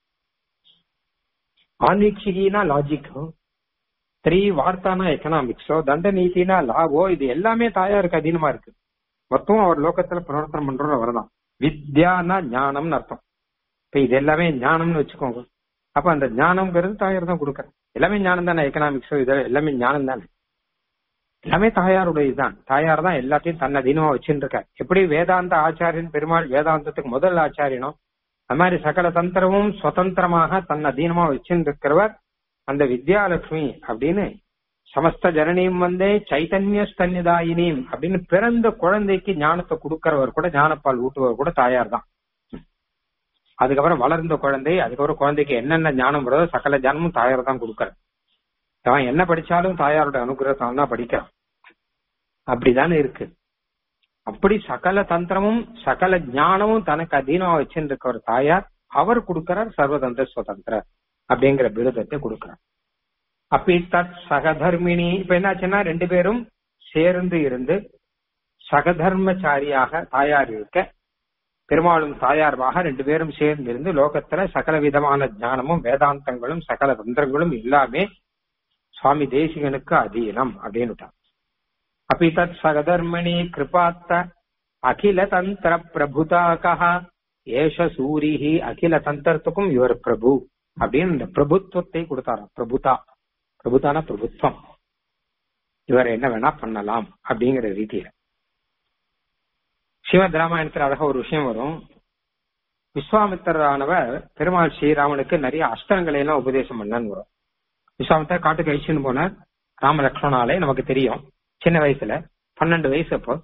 Speaker 1: ஆன்வீக்ஷிகினா லாஜிக்கோ த்ரீ வார்த்தானா எக்கனாமிக்ஸோ தண்ட நீதினா லாவோ இது எல்லாமே தாயாருக்கு அதீனமா இருக்கு மொத்தம் அவர் லோகத்துல பிரவர்த்தனம் பண்றவர் அவர்தான் வித்யானா ஞானம்னு அர்த்தம் இப்ப இது எல்லாமே ஞானம்னு வச்சுக்கோங்க அப்ப அந்த ஞானம்ங்கிறது தாயார் தான் கொடுக்கற எல்லாமே ஞானம் தானே எக்கனாமிக்ஸோ இது எல்லாமே ஞானம் தானே எல்லாமே தாயாருடைய இதுதான் தாயார் தான் எல்லாத்தையும் தன்னை தீனமா வச்சுட்டு இருக்கார் எப்படி வேதாந்த ஆச்சாரியன் பெருமாள் வேதாந்தத்துக்கு முதல் ஆச்சாரியனோ அது மாதிரி சகல தந்திரமும் சுதந்திரமாக தன்னை தீனமா வச்சுட்டு இருக்கிறவர் அந்த வித்யாலட்சுமி அப்படின்னு சமஸ்த ஜனனியும் வந்தே சைத்தன்ய ஸ்தன்யதாயினியும் அப்படின்னு பிறந்த குழந்தைக்கு ஞானத்தை கொடுக்கிறவர் கூட ஞானப்பால் ஊட்டுவர் கூட தாயார் தான் அதுக்கப்புறம் வளர்ந்த குழந்தை அதுக்கப்புறம் குழந்தைக்கு என்னென்ன ஞானம் வருதோ சகல ஞானமும் தாயார் தான் கொடுக்கறார் அவன் என்ன படிச்சாலும் தாயாரோட அனுகிரகத்தால் தான் படிக்கிறான் அப்படிதானே இருக்கு அப்படி சகல தந்திரமும் சகல ஞானமும் தனக்கு அதீனமா வச்சிருக்க ஒரு தாயார் அவர் கொடுக்கிறார் சர்வதந்திர சுதந்திர அப்படிங்கிற விருதத்தை கொடுக்கிறார் அப்படி தத் சகதர்மினி இப்ப என்னாச்சுன்னா ரெண்டு பேரும் சேர்ந்து இருந்து சகதர்மச்சாரியாக தாயார் இருக்க பெருமாளும் தாயார்வாக ரெண்டு பேரும் சேர்ந்து இருந்து லோகத்துல சகல விதமான ஞானமும் வேதாந்தங்களும் சகல தந்திரங்களும் எல்லாமே சுவாமி தேசிகனுக்கு அதீனம் அப்படின்னுட்டான் அப்படி தத் சகதர்மணி கிருபாத்த அகில தந்திர பிரபுதாகா ஏஷ சூரிஹி அகில தந்திரத்துக்கும் இவர் பிரபு அப்படின்னு இந்த பிரபுத்துவத்தை கொடுத்தாராம் பிரபுதா பிரபுதான பிரபுத்துவம் இவர் என்ன வேணா பண்ணலாம் அப்படிங்கிற ரீதியில ஸ்ரீமத் ராமாயணத்துல அழகா ஒரு விஷயம் வரும் விஸ்வாமித்தரானவர் பெருமாள் ஸ்ரீராமனுக்கு நிறைய அஸ்திரங்களை எல்லாம் உபதேசம் பண்ணான்னு வரும் விஸ்வாமித்தர் காட்டுக்கு அழிச்சுன்னு போனார் ராம லக்ஷ்மணாலே நமக்கு தெரியும் சின்ன வயசுல பன்னெண்டு வயசு அப்போ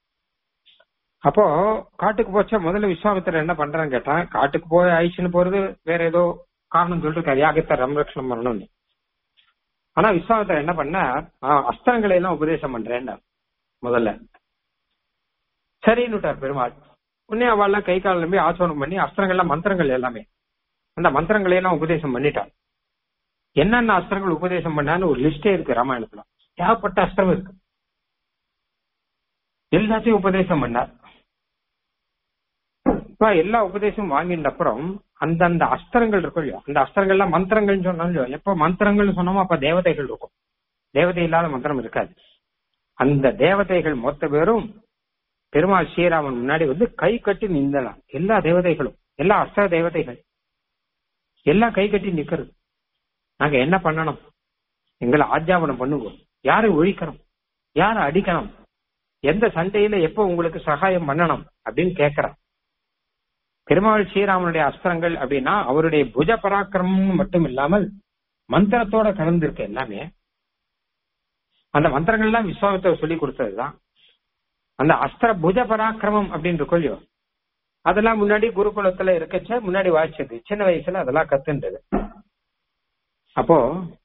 Speaker 1: அப்போ காட்டுக்கு போச்சா முதல்ல விஸ்வாமித்திரர் என்ன பண்றான்னு கேட்டா காட்டுக்கு போய் அழிச்சுன்னு போறது வேற ஏதோ காரணம் சொல்லிருக்காரு யாகத்தை ரம்ரக்ஷணம் பண்ணணும்னு ஆனா விஸ்வாமித்திரர் என்ன பண்ண அஸ்திரங்களை எல்லாம் உபதேசம் பண்றேன் முதல்ல சரின்னுட்டார் பெருமாள் உடனே அவள்லாம் கை கால் நம்பி ஆச்சோனம் பண்ணி அஸ்திரங்கள்லாம் மந்திரங்கள் எல்லாமே அந்த மந்திரங்களை எல்லாம் உபதேசம் பண்ணிட்டார் என்னென்ன அஸ்திரங்கள் உபதேசம் பண்ணான்னு ஒரு லிஸ்டே இருக்கு ராமாயணத்துல ஏகப்பட்ட அஸ்திரம் இருக்கு எல்லாத்தையும் உபதேசம் பண்ணார் இப்ப எல்லா உபதேசம் வாங்கின அப்புறம் அந்தந்த அஸ்திரங்கள் இருக்கும் இல்லையா அந்த அஸ்திரங்கள்லாம் மந்திரங்கள்னு சொன்னாலும் இல்லையோ எப்ப மந்திரங்கள்னு சொன்னோமோ அப்ப தேவதைகள் இருக்கும் தேவதை இல்லாத மந்திரம் இருக்காது அந்த தேவதைகள் மொத்த பேரும் பெருமாள் ஸ்ரீராமன் முன்னாடி வந்து கை கட்டி நின்றலாம் எல்லா தேவதைகளும் எல்லா அஸ்திர தேவதைகள் எல்லாம் கை கட்டி நிக்கிறது நாங்க என்ன பண்ணணும் எங்களை ஆஜ்ஞாபனம் பண்ணுவோம் யாரை ஒழிக்கணும் யாரை அடிக்கணும் எந்த சண்டையில எப்ப உங்களுக்கு சகாயம் பண்ணணும் அப்படின்னு கேட்கிறான் பெருமாள் ஸ்ரீராமனுடைய அஸ்திரங்கள் அப்படின்னா அவருடைய புஜ பராக்கிரமம் மட்டும் இல்லாமல் மந்திரத்தோட கலந்துருக்கு எல்லாமே அந்த மந்திரங்கள் எல்லாம் விஸ்வாமித்தர் சொல்லி கொடுத்ததுதான் அந்த அஸ்திர புஜ பராக்கிரமம் அப்படின்னு இருக்கும் இல்லையோ அதெல்லாம் முன்னாடி குருகுலத்துல இருக்கச்ச முன்னாடி வாய்ச்சது சின்ன வயசுல அதெல்லாம் கத்துன்றது அப்போ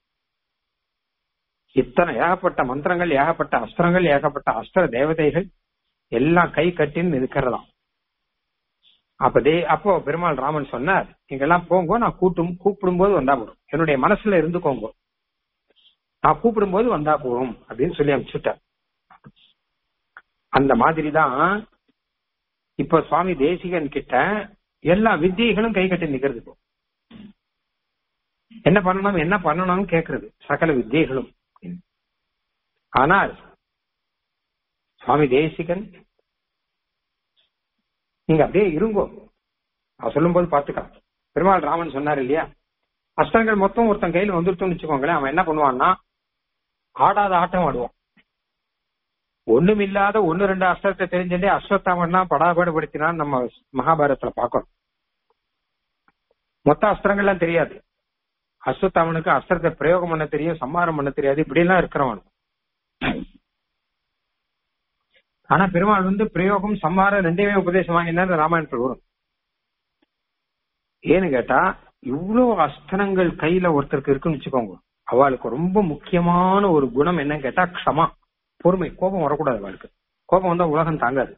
Speaker 1: இத்தனை ஏகப்பட்ட மந்திரங்கள் ஏகப்பட்ட அஸ்திரங்கள் ஏகப்பட்ட அஸ்திர தேவதைகள் எல்லாம் கை கட்டின்னு இருக்கிறதாம் அப்ப தே அப்போ பெருமாள் ராமன் சொன்னார் நீங்கெல்லாம் போங்க நான் கூட்டும் கூப்பிடும் போது வந்தா போதும் என்னுடைய மனசுல இருந்துக்கோங்க நான் கூப்பிடும் போது வந்தா போதும் அப்படின்னு சொல்லி அனுப்பிச்சுட்டார் அந்த மாதிரி தான் இப்ப சுவாமி தேசிகன் கிட்ட எல்லா வித்தியைகளும் கை கட்டி நிக்கிறது இப்போ என்ன பண்ணணும் என்ன பண்ணணும்னு கேக்குறது சகல வித்தியைகளும் ஆனால் சுவாமி தேசிகன் நீங்க அப்படியே இருங்கோ நான் சொல்லும் போது பாத்துக்கலாம் பெருமாள் ராமன் சொன்னார் இல்லையா அஷ்டங்கள் மொத்தம் ஒருத்தன் கையில வந்துருத்தோம்னு வச்சுக்கோங்களேன் அவன் என்ன பண்ணுவான்னா ஆடாத ஆட்டம் ஆடுவான் ஒண்ணும் இல்லாத ஒன்னு ரெண்டு அஸ்திரத்தை தெரிஞ்சுட்டே அஸ்வத்தாமன்னா படாபாடுபடுத்தினான்னு நம்ம மகாபாரதத்துல பாக்கணும் மொத்த அஸ்திரங்கள்லாம் தெரியாது அஸ்வத்தாமனுக்கு அஸ்திரத்தை பிரயோகம் பண்ண தெரியும் சம்மாரம் பண்ண தெரியாது இப்படி எல்லாம் இருக்கிறவன் ஆனா பெருமாள் வந்து பிரயோகம் சம்மாரம் ரெண்டையுமே உபதேசம் வாங்கினா ராமாயணத்தில் வரும் ஏன்னு கேட்டா இவ்வளவு அஸ்திரங்கள் கையில ஒருத்தருக்கு இருக்குன்னு வச்சுக்கோங்க அவளுக்கு ரொம்ப முக்கியமான ஒரு குணம் என்னன்னு கேட்டா க்ஷமா பொறுமை கோபம் வரக்கூடாது அவளுக்கு கோபம் வந்தா உலகம் தாங்காது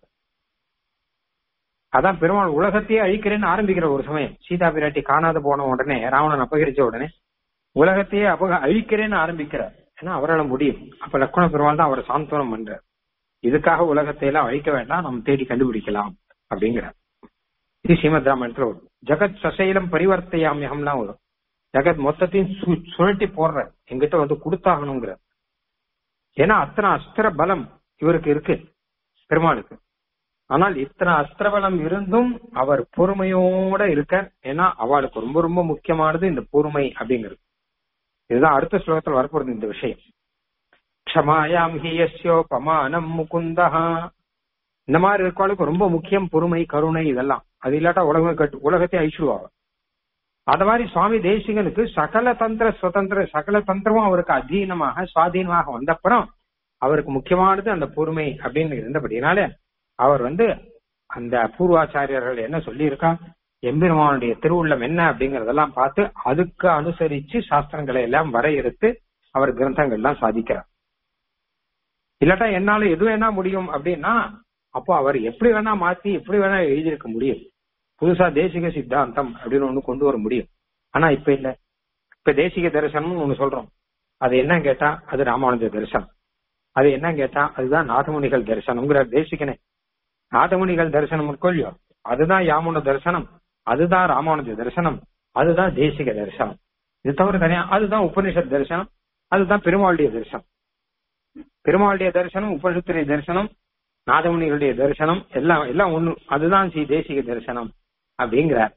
Speaker 1: அதான் பெருமாள் உலகத்தையே அழிக்கிறேன்னு ஆரம்பிக்கிற ஒரு சமயம் சீதா பிராட்டி காணாத போன உடனே ராவணன் அபகரிச்ச உடனே உலகத்தையே அபக அழிக்கிறேன்னு ஆரம்பிக்கிறார் ஏன்னா அவரால் முடியும் அப்ப லக்ஷ்மண பெருமாள் தான் அவரை சாந்தனம் பண்றார் இதுக்காக உலகத்தை எல்லாம் அழிக்க வேண்டாம் நம்ம தேடி கண்டுபிடிக்கலாம் அப்படிங்கிறார் இது ஸ்ரீமத் ராமாயணத்துல வரும் ஜெகத் சசைலம் பரிவர்த்தையாமியகம்லாம் வரும் ஜெகத் மொத்தத்தையும் சு- சுழட்டி போடுற எங்கிட்ட வந்து கொடுத்தாகணுங்கிற ஏன்னா அத்தனை அஸ்திர பலம் இவருக்கு இருக்கு பெருமாளுக்கு ஆனால் இத்தனை அஸ்திர பலம் இருந்தும் அவர் பொறுமையோட இருக்கார் ஏன்னா அவளுக்கு ரொம்ப ரொம்ப முக்கியமானது இந்த பொறுமை அப்படிங்கிறது இதுதான் அடுத்த ஸ்லோகத்தில் வரப்போறது இந்த விஷயம் க்ஷமாயாம் ஹியஸ்யோ பமானம் முகுந்தஹா இந்த மாதிரி இருக்கவளுக்கு ரொம்ப முக்கியம் பொறுமை கருணை இதெல்லாம் அது இல்லாட்டா உலகம் கட்டு உலகத்தை அழிச்சுடுவாங்க அத மாதிரி சுவாமி தேசிகனுக்கு சகல தந்திர சுதந்திர சகல தந்திரமும் அவருக்கு அதீனமாக சுவாதீனமாக வந்தப்புறம் அவருக்கு முக்கியமானது அந்த பொறுமை அப்படின்னு இருந்தபடினால அவர் வந்து அந்த பூர்வாச்சாரியர்கள் என்ன சொல்லியிருக்கா எம்பெருமானுடைய திருவுள்ளம் என்ன அப்படிங்கறதெல்லாம் பார்த்து அதுக்கு அனுசரிச்சு சாஸ்திரங்களை எல்லாம் வரையறுத்து அவர் கிரந்தங்கள்லாம் சாதிக்கிறார் இல்லாட்டா என்னால எது வேணா முடியும் அப்படின்னா அப்போ அவர் எப்படி வேணா மாத்தி எப்படி வேணா எழுதியிருக்க முடியும் புதுசா தேசிக சித்தாந்தம் அப்படின்னு ஒண்ணு கொண்டு வர முடியும் ஆனா இப்ப இல்ல இப்ப தேசிக தரிசனம்னு ஒண்ணு சொல்றோம் அது என்ன கேட்டா அது ராமானுஜ தரிசனம் அது என்ன கேட்டா அதுதான் நாதமுனிகள் தரிசனம்ங்கிற தேசிகனே நாதமுனிகள் தரிசனம் இருக்கோ இல்லையோ அதுதான் யாமுன தரிசனம் அதுதான் ராமானுஜ தரிசனம் அதுதான் தேசிக தரிசனம் இது தவிர தனியா அதுதான் உபனிஷத் தரிசனம் அதுதான் பெருமாளுடைய தரிசனம் பெருமாளுடைய தரிசனம் உபனிஷத்துடைய தரிசனம் நாதமுனிகளுடைய தரிசனம் எல்லாம் எல்லாம் ஒண்ணு அதுதான் ஸ்ரீ தேசிக தரிசனம் அப்படிங்கிறார்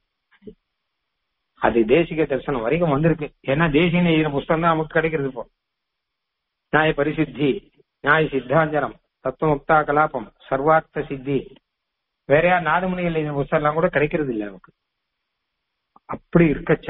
Speaker 1: அது தேசிக தரிசனம் வரைக்கும் வந்திருக்கு ஏன்னா தேசிய எழுதின புஸ்தகம் தான் நமக்கு கிடைக்கிறது இப்போ நியாய பரிசுத்தி நியாய சித்தாஞ்சனம் தத்துவமுக்தா கலாபம் சர்வார்த்த சித்தி வேற யார் நாதமுனிகள் எழுதின புஸ்தகம் எல்லாம் கூட கிடைக்கிறது இல்லை நமக்கு அப்படி இருக்கச்ச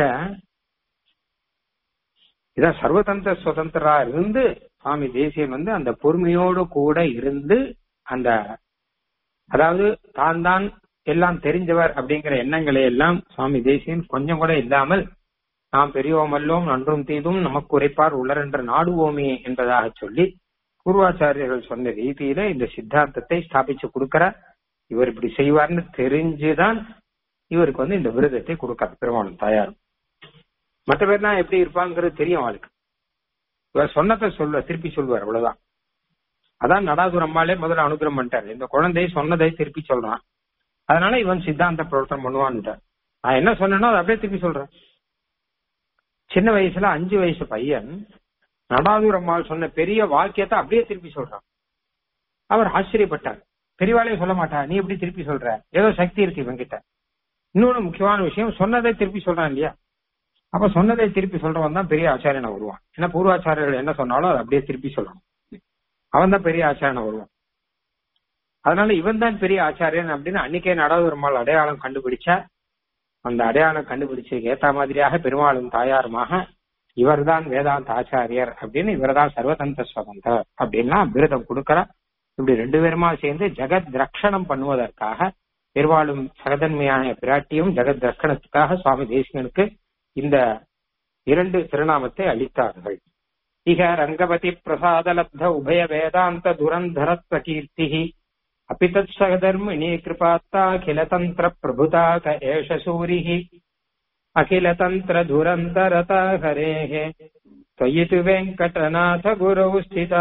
Speaker 1: இதான் சர்வதந்திர சுதந்திரா இருந்து சுவாமி தேசியன் வந்து அந்த பொறுமையோடு கூட இருந்து அந்த அதாவது தான் தான் எல்லாம் தெரிஞ்சவர் அப்படிங்கிற எண்ணங்களை எல்லாம் சுவாமி தேசியன் கொஞ்சம் கூட இல்லாமல் நாம் பெரியோமல்லோம் நன்றும் தீதும் நமக்கு உரைப்பார் உலர் என்ற நாடுவோமே என்பதாக சொல்லி பூர்வாச்சாரியர்கள் சொன்ன ரீதியில இந்த சித்தாந்தத்தை ஸ்தாபிச்சு கொடுக்கிறார் இவர் இப்படி செய்வார்னு தெரிஞ்சுதான் இவருக்கு வந்து இந்த விருதத்தை கொடுக்கிறார் பெருமாளும் தாயாரும் மற்ற பேர்லாம் எப்படி இருப்பாங்கிறது தெரியும் அவளுக்கு இவர் சொன்னதை சொல்ல திருப்பி சொல்வார் அவ்வளவுதான் அதான் நடாதுர் அம்மாலே முதல்ல அனுகிரம் பண்ணிட்டார் இந்த குழந்தை சொன்னதை திருப்பி சொல்றான் அதனால இவன் சித்தாந்த பிரவர்த்தனம் பண்ணுவான்ட்டார் நான் என்ன சொன்னேனோ அதை அப்படியே திருப்பி சொல்றேன் சின்ன வயசுல அஞ்சு வயசு பையன் நடாதுர் அம்மாள் சொன்ன பெரிய வாக்கியத்தை அப்படியே திருப்பி சொல்றான் அவர் ஆச்சரியப்பட்டார் பெரியவாளே சொல்ல மாட்டா நீ எப்படி திருப்பி சொல்ற ஏதோ சக்தி இருக்கு இவன் கிட்ட இன்னொன்னு முக்கியமான விஷயம் சொன்னதை திருப்பி சொல்றான் இல்லையா அப்ப சொன்னதை திருப்பி சொல்றவன் தான் பெரிய ஆச்சாரியனை வருவான் ஏன்னா பூர்வாச்சாரியர்கள் என்ன சொன்னாலும் அதை அப்படியே திருப்பி சொல்லணும் அவன் தான் பெரிய ஆச்சாரியனை வருவான் அதனால இவன் தான் பெரிய ஆச்சாரியன் அப்படின்னு அன்னைக்கே நடாதுரம்மாள் அடையாளம் கண்டுபிடிச்சா அந்த அடையாளம் கண்டுபிடிச்சதுக்கு ஏத்த மாதிரியாக பெருமாளும் தாயாருமாக இவர்தான் வேதாந்த ஆச்சாரியர் அப்படின்னு இவர்தான் சர்வதந்திர சுதந்திர அப்படின்னா விரதம் கொடுக்கிறார் இப்படி ரெண்டு பேருமா சேர்ந்து ஜெகத் ரக்ஷணம் பண்ணுவதற்காக பெருவாளும் சகதன்மையான பிராட்டியும் ஜெகத் ரக்கணத்துக்காக சுவாமி தேசிகனுக்கு இந்த இரண்டு திருநாமத்தை அளித்தார்கள் இக ரங்கபதி பிரசாதலப்த உபய வேதாந்த துரந்தரத்வ கீர்த்தி अपि तत्सहधर्मिणी कृपात्ता अखिलतन्त्र प्रभुता क एष सूरिः अखिलतन्त्रधुरन्तरता हरेः त्वयि तु वेङ्कटनाथ गुरौ स्थिता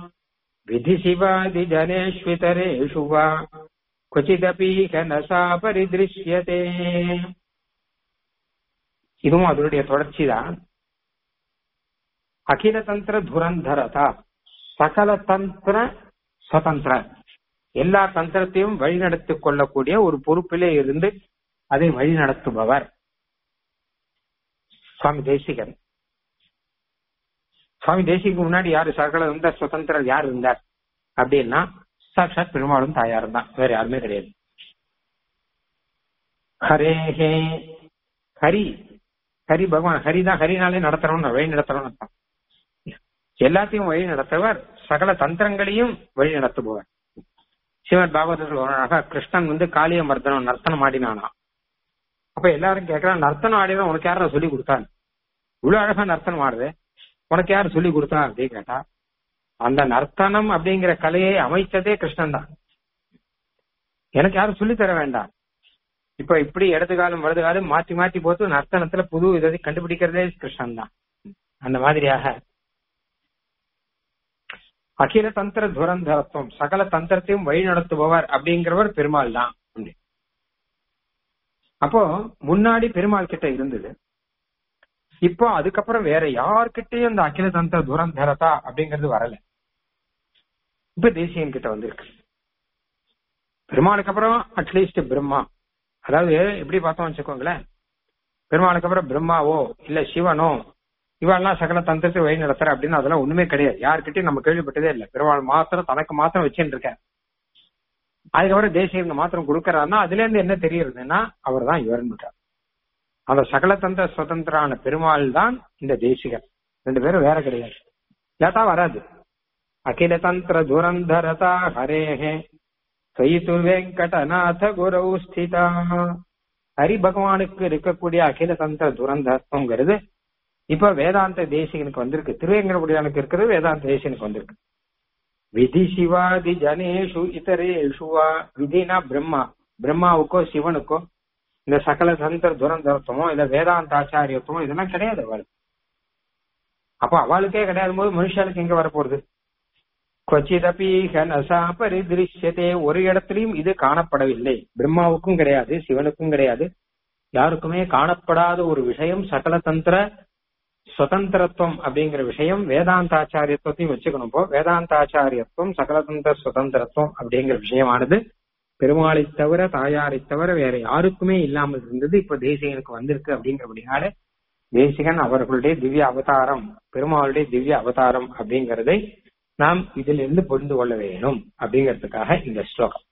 Speaker 1: विधिशिवादिजनेष्वितरेषु वा क्वचिदपि न सा परिदृश्यते இதுவும் அதனுடைய தொடர்ச்சி தான் அகில தந்திர துரந்தரதா சகல தந்திர சுதந்திர எல்லா தந்திரத்தையும் வழிநடத்திக் கொள்ளக்கூடிய ஒரு பொறுப்பிலே இருந்து அதை வழிநடத்துபவர் சுவாமி தேசிகன் சுவாமி தேசிக்கு முன்னாடி யாரு சகல இருந்த சுதந்திரர் யார் இருந்தார் அப்படின்னா சாட்சாத் பெருமாளும் தாயாரும் தான் வேற யாருமே கிடையாது ஹரேஹே ஹரி ஹரி பகவான் ஹரி தான் ஹரினாலே நடத்துறோம் வழி நடத்துறோம்னு அர்த்தம் எல்லாத்தையும் வழி நடத்துவர் சகல தந்திரங்களையும் வழி நடத்துபவர் சிவன் பாகவதத்தில் ஒரு அழகா கிருஷ்ணன் வந்து காளிய மர்தனம் நர்த்தனம் ஆடினானா அப்ப எல்லாரும் கேட்கறான் நர்த்தனம் ஆடினா உனக்கு யாரா சொல்லி கொடுத்தான் இவ்வளவு அழகா நர்த்தனம் ஆடுது உனக்கு யாரு சொல்லி கொடுத்தா அப்படின்னு கேட்டா அந்த நர்த்தனம் அப்படிங்கிற கலையை அமைச்சதே கிருஷ்ணன் தான் எனக்கு யாரும் சொல்லி தர வேண்டாம் இப்ப இப்படி இடது காலம் வலது காலம் மாத்தி மாத்தி போட்டு நர்த்தனத்துல புது இதை கண்டுபிடிக்கிறதே கிருஷ்ணன் தான் அந்த மாதிரியாக அகில தந்திர துரந்தரத்துவம் சகல தந்திரத்தையும் வழி நடத்துபவர் அப்படிங்கிறவர் பெருமாள் தான் அப்போ முன்னாடி பெருமாள் கிட்ட இருந்தது இப்போ அதுக்கப்புறம் வேற யார்கிட்டயும் அந்த அகில தந்திர துரந்தரதா அப்படிங்கிறது வரல இப்ப தேசியன் கிட்ட வந்திருக்கு பெருமாளுக்கு அப்புறம் அட்லீஸ்ட் பிரம்மா அதாவது எப்படி பார்த்தோம் வச்சுக்கோங்களேன் பெருமாளுக்கு அப்புறம் பிரம்மாவோ இல்ல சிவனோ இவெல்லாம் சகல தந்திரத்தை வழி நடத்துற அப்படின்னு அதெல்லாம் ஒண்ணுமே கிடையாது யாருக்கிட்டையும் நம்ம கேள்விப்பட்டதே இல்லை பெருமாள் மாத்திரம் தனக்கு மாத்திரம் வச்சுட்டு இருக்கார் அதுக்கப்புறம் தேசியங்க மாத்திரம் கொடுக்கறாருன்னா அதுல இருந்து என்ன தெரியுதுன்னா அவர் தான் இவர்னுட்டார் அந்த சகல தந்திர சுதந்திரான பெருமாள் தான் இந்த தேசிகர் ரெண்டு பேரும் வேற கிடையாது இல்லாட்டா வராது அகில தந்திர துரந்தரதா ஹரேஹே சயிது வெங்கடநாத குரௌ ஸ்திதா ஹரி பகவானுக்கு இருக்கக்கூடிய அகில தந்திர துரந்தரத்துவங்கிறது இப்ப வேதாந்த தேசிகனுக்கு வந்திருக்கு திருவேங்கடமுடியானுக்கு இருக்கிறது வேதாந்த தேசிகனுக்கு வந்திருக்கு விதி சிவாதி ஜனேஷு இதரேஷு வா விதினா பிரம்மா பிரம்மாவுக்கோ சிவனுக்கோ இந்த சகல தந்திர துரந்தரத்துவமோ இல்ல வேதாந்த ஆச்சாரியத்துவமோ இதெல்லாம் கிடையாது அவளுக்கு அப்ப அவளுக்கே கிடையாது போது மனுஷாளுக்கு எங்க வரப்போறது கொச்சிதபி ஹனசா பரிதிருஷ்யத்தே ஒரு இடத்துலயும் இது காணப்படவில்லை பிரம்மாவுக்கும் கிடையாது சிவனுக்கும் கிடையாது யாருக்குமே காணப்படாத ஒரு விஷயம் சகல தந்திர சுதந்திரத்துவம் அப்படிங்கிற விஷயம் வேதாந்தாச்சாரியத்துவத்தையும் வச்சுக்கணும் இப்போ வேதாந்தாச்சாரியத்துவம் சகலதந்திர சுதந்திரத்துவம் அப்படிங்கிற விஷயமானது பெருமாளை தவிர தாயாரை தவிர வேற யாருக்குமே இல்லாமல் இருந்தது இப்ப தேசிகனுக்கு வந்திருக்கு அப்படிங்கிறபடினால தேசிகன் அவர்களுடைய திவ்ய அவதாரம் பெருமாளுடைய திவ்ய அவதாரம் அப்படிங்கறதை நாம் இதிலிருந்து புரிந்து கொள்ள வேணும் அப்படிங்கிறதுக்காக இந்த ஸ்லோகம்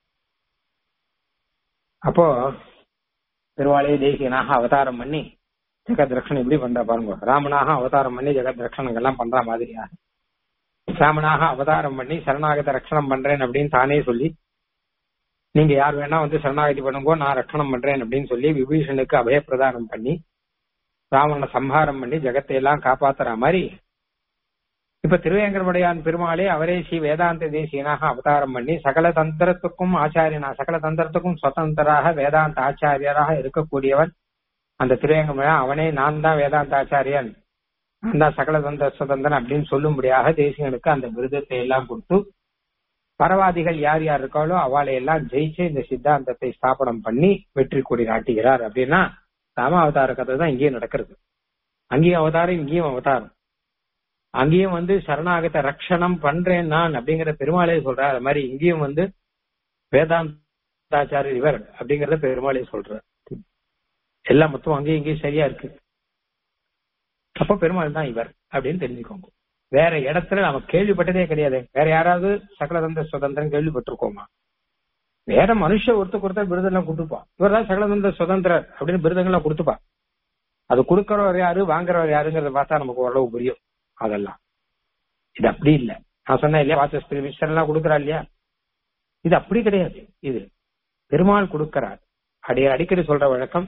Speaker 1: அப்போ பெருவாளே தேசிகனாக அவதாரம் பண்ணி ஜெகத் ரக்ஷன் எப்படி பண்ற பாருங்க ராமனாக அவதாரம் பண்ணி ஜெகத் ரக்ஷணங்கள்லாம் பண்ற மாதிரியாக ராமனாக அவதாரம் பண்ணி சரணாகத ரக்ஷணம் பண்றேன் அப்படின்னு தானே சொல்லி நீங்க யார் வேணா வந்து சரணாகதி பண்ணுங்கோ நான் ரட்சணம் பண்றேன் அப்படின்னு சொல்லி விபீஷனுக்கு அபயப்பிரதானம் பண்ணி ராவணனை சம்ஹாரம் பண்ணி ஜெகத்தை எல்லாம் காப்பாத்துற மாதிரி இப்ப திருவேங்கடமுடையான் பெருமாளே அவரே ஸ்ரீ வேதாந்த தேசியனாக அவதாரம் பண்ணி சகல தந்திரத்துக்கும் ஆச்சாரியனா சகல தந்திரத்துக்கும் சுதந்திராக வேதாந்த ஆச்சாரியராக இருக்கக்கூடியவன் அந்த திருவேங்கடமுடையான் அவனே நான் தான் வேதாந்த ஆச்சாரியன் நான் தான் சகல தந்திர சுதந்திரன் அப்படின்னு சொல்லும்படியாக தேசியனுக்கு அந்த விருதத்தை எல்லாம் கொடுத்து பரவாதிகள் யார் யார் இருக்காளோ அவளை எல்லாம் ஜெயிச்சு இந்த சித்தாந்தத்தை ஸ்தாபனம் பண்ணி வெற்றி கொடி நாட்டுகிறார் அப்படின்னா ராம அவதார கதை தான் இங்கேயும் நடக்கிறது அங்கேயும் அவதாரம் இங்கேயும் அவதாரம் அங்கேயும் வந்து சரணாகத ரக்ஷணம் பண்றேன் நான் அப்படிங்கிற பெருமாளே சொல்றார் அது மாதிரி இங்கேயும் வந்து வேதாந்தாச்சாரியர் இவர் அப்படிங்கறத பெருமாளே சொல்றார் எல்லாம் மொத்தம் அங்கேயும் இங்கேயும் சரியா இருக்கு அப்ப பெருமாள் தான் இவர் அப்படின்னு தெரிஞ்சுக்கோங்க வேற இடத்துல நம்ம கேள்விப்பட்டதே கிடையாது வேற யாராவது சகலதந்திர சுதந்திரம் கேள்விப்பட்டிருக்கோமா வேற மனுஷ ஒருத்தருக்கு ஒருத்தர் விருதெல்லாம் கொடுத்துப்பா இவர் தான் சகலதந்திர சுதந்திரர் அப்படின்னு விருதுங்கள்லாம் கொடுத்துப்பா அது கொடுக்கறவர் யாரு வாங்குறவர் யாருங்கிறத பார்த்தா நமக்கு ஓரளவு புரியும் அதெல்லாம் இது அப்படி இல்ல நான் சொன்னேன் இல்லையா வாசஸ்திரி மிஸ்டர் எல்லாம் கொடுக்குறா இல்லையா இது அப்படி கிடையாது இது பெருமாள் கொடுக்கிறார் அடி அடிக்கடி சொல்ற வழக்கம்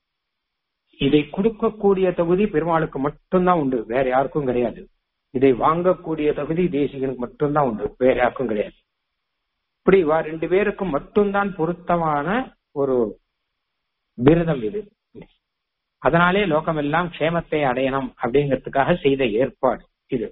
Speaker 1: இதை கொடுக்கக்கூடிய தகுதி பெருமாளுக்கு மட்டும்தான் உண்டு வேற யாருக்கும் கிடையாது இதை வாங்கக்கூடிய தகுதி தேசிகனுக்கு மட்டும்தான் உண்டு வேற யாருக்கும் கிடையாது இப்படி இவா ரெண்டு பேருக்கும் மட்டும்தான் பொருத்தமான ஒரு விரதம் இது அதனாலே லோகம் எல்லாம் க்ஷேமத்தை அடையணும் அப்படிங்கிறதுக்காக செய்த ஏற்பாடு இது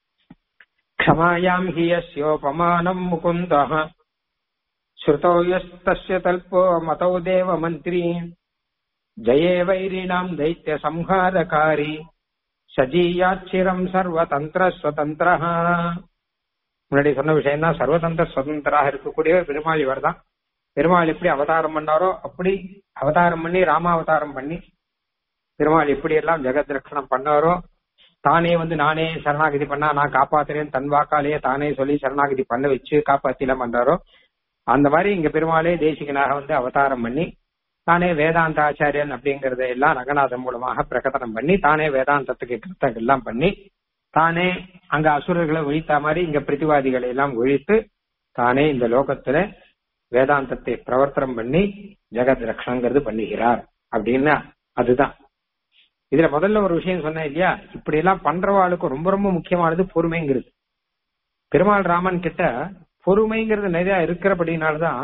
Speaker 1: க்ஷமாயாம் ஹியஸ்யோபமானம் முகுந்த ஸ்ருதோ யஸ்தஸ்ய தல்போ மதோ தேவ மந்திரி ஜயே வைரிணாம் தைத்திய சம்ஹாரகாரி சஜீயாச்சிரம் சர்வதந்திர ஸ்வதந்திர முன்னாடி சொன்ன விஷயம் தான் சர்வதந்திர சுதந்திராக இருக்கக்கூடிய பெருமாள் இவர் தான் பெருமாள் எப்படி அவதாரம் பண்ணாரோ அப்படி அவதாரம் பண்ணி ராமாவதாரம் பண்ணி பெருமாள் எப்படி எல்லாம் ஜெகத் ரட்சணம் பண்ணாரோ தானே வந்து நானே சரணாகதி பண்ணா நான் காப்பாத்துறேன் தன் வாக்காலேயே தானே சொல்லி சரணாகதி பண்ண வச்சு காப்பாத்தி எல்லாம் பண்றாரோ அந்த மாதிரி இங்க பெருமாளே தேசிகனாக வந்து அவதாரம் பண்ணி தானே வேதாந்த ஆச்சாரியன் அப்படிங்கறத எல்லாம் ரங்கநாதன் மூலமாக பிரகடனம் பண்ணி தானே வேதாந்தத்துக்கு கிருத்தங்கள் எல்லாம் பண்ணி தானே அங்க அசுரர்களை ஒழித்த மாதிரி இங்க பிரதிவாதிகளை எல்லாம் ஒழித்து தானே இந்த லோகத்துல வேதாந்தத்தை பிரவர்த்தனம் பண்ணி ஜெகத் ரக்ஷங்கிறது பண்ணுகிறார் அப்படின்னா அதுதான் இதுல முதல்ல ஒரு விஷயம் சொன்னேன் இல்லையா இப்படி எல்லாம் பண்றவாளுக்கு ரொம்ப ரொம்ப முக்கியமானது பொறுமைங்கிறது பெருமாள் ராமன் கிட்ட பொறுமைங்கிறது நிறைய இருக்கிறபடினால்தான்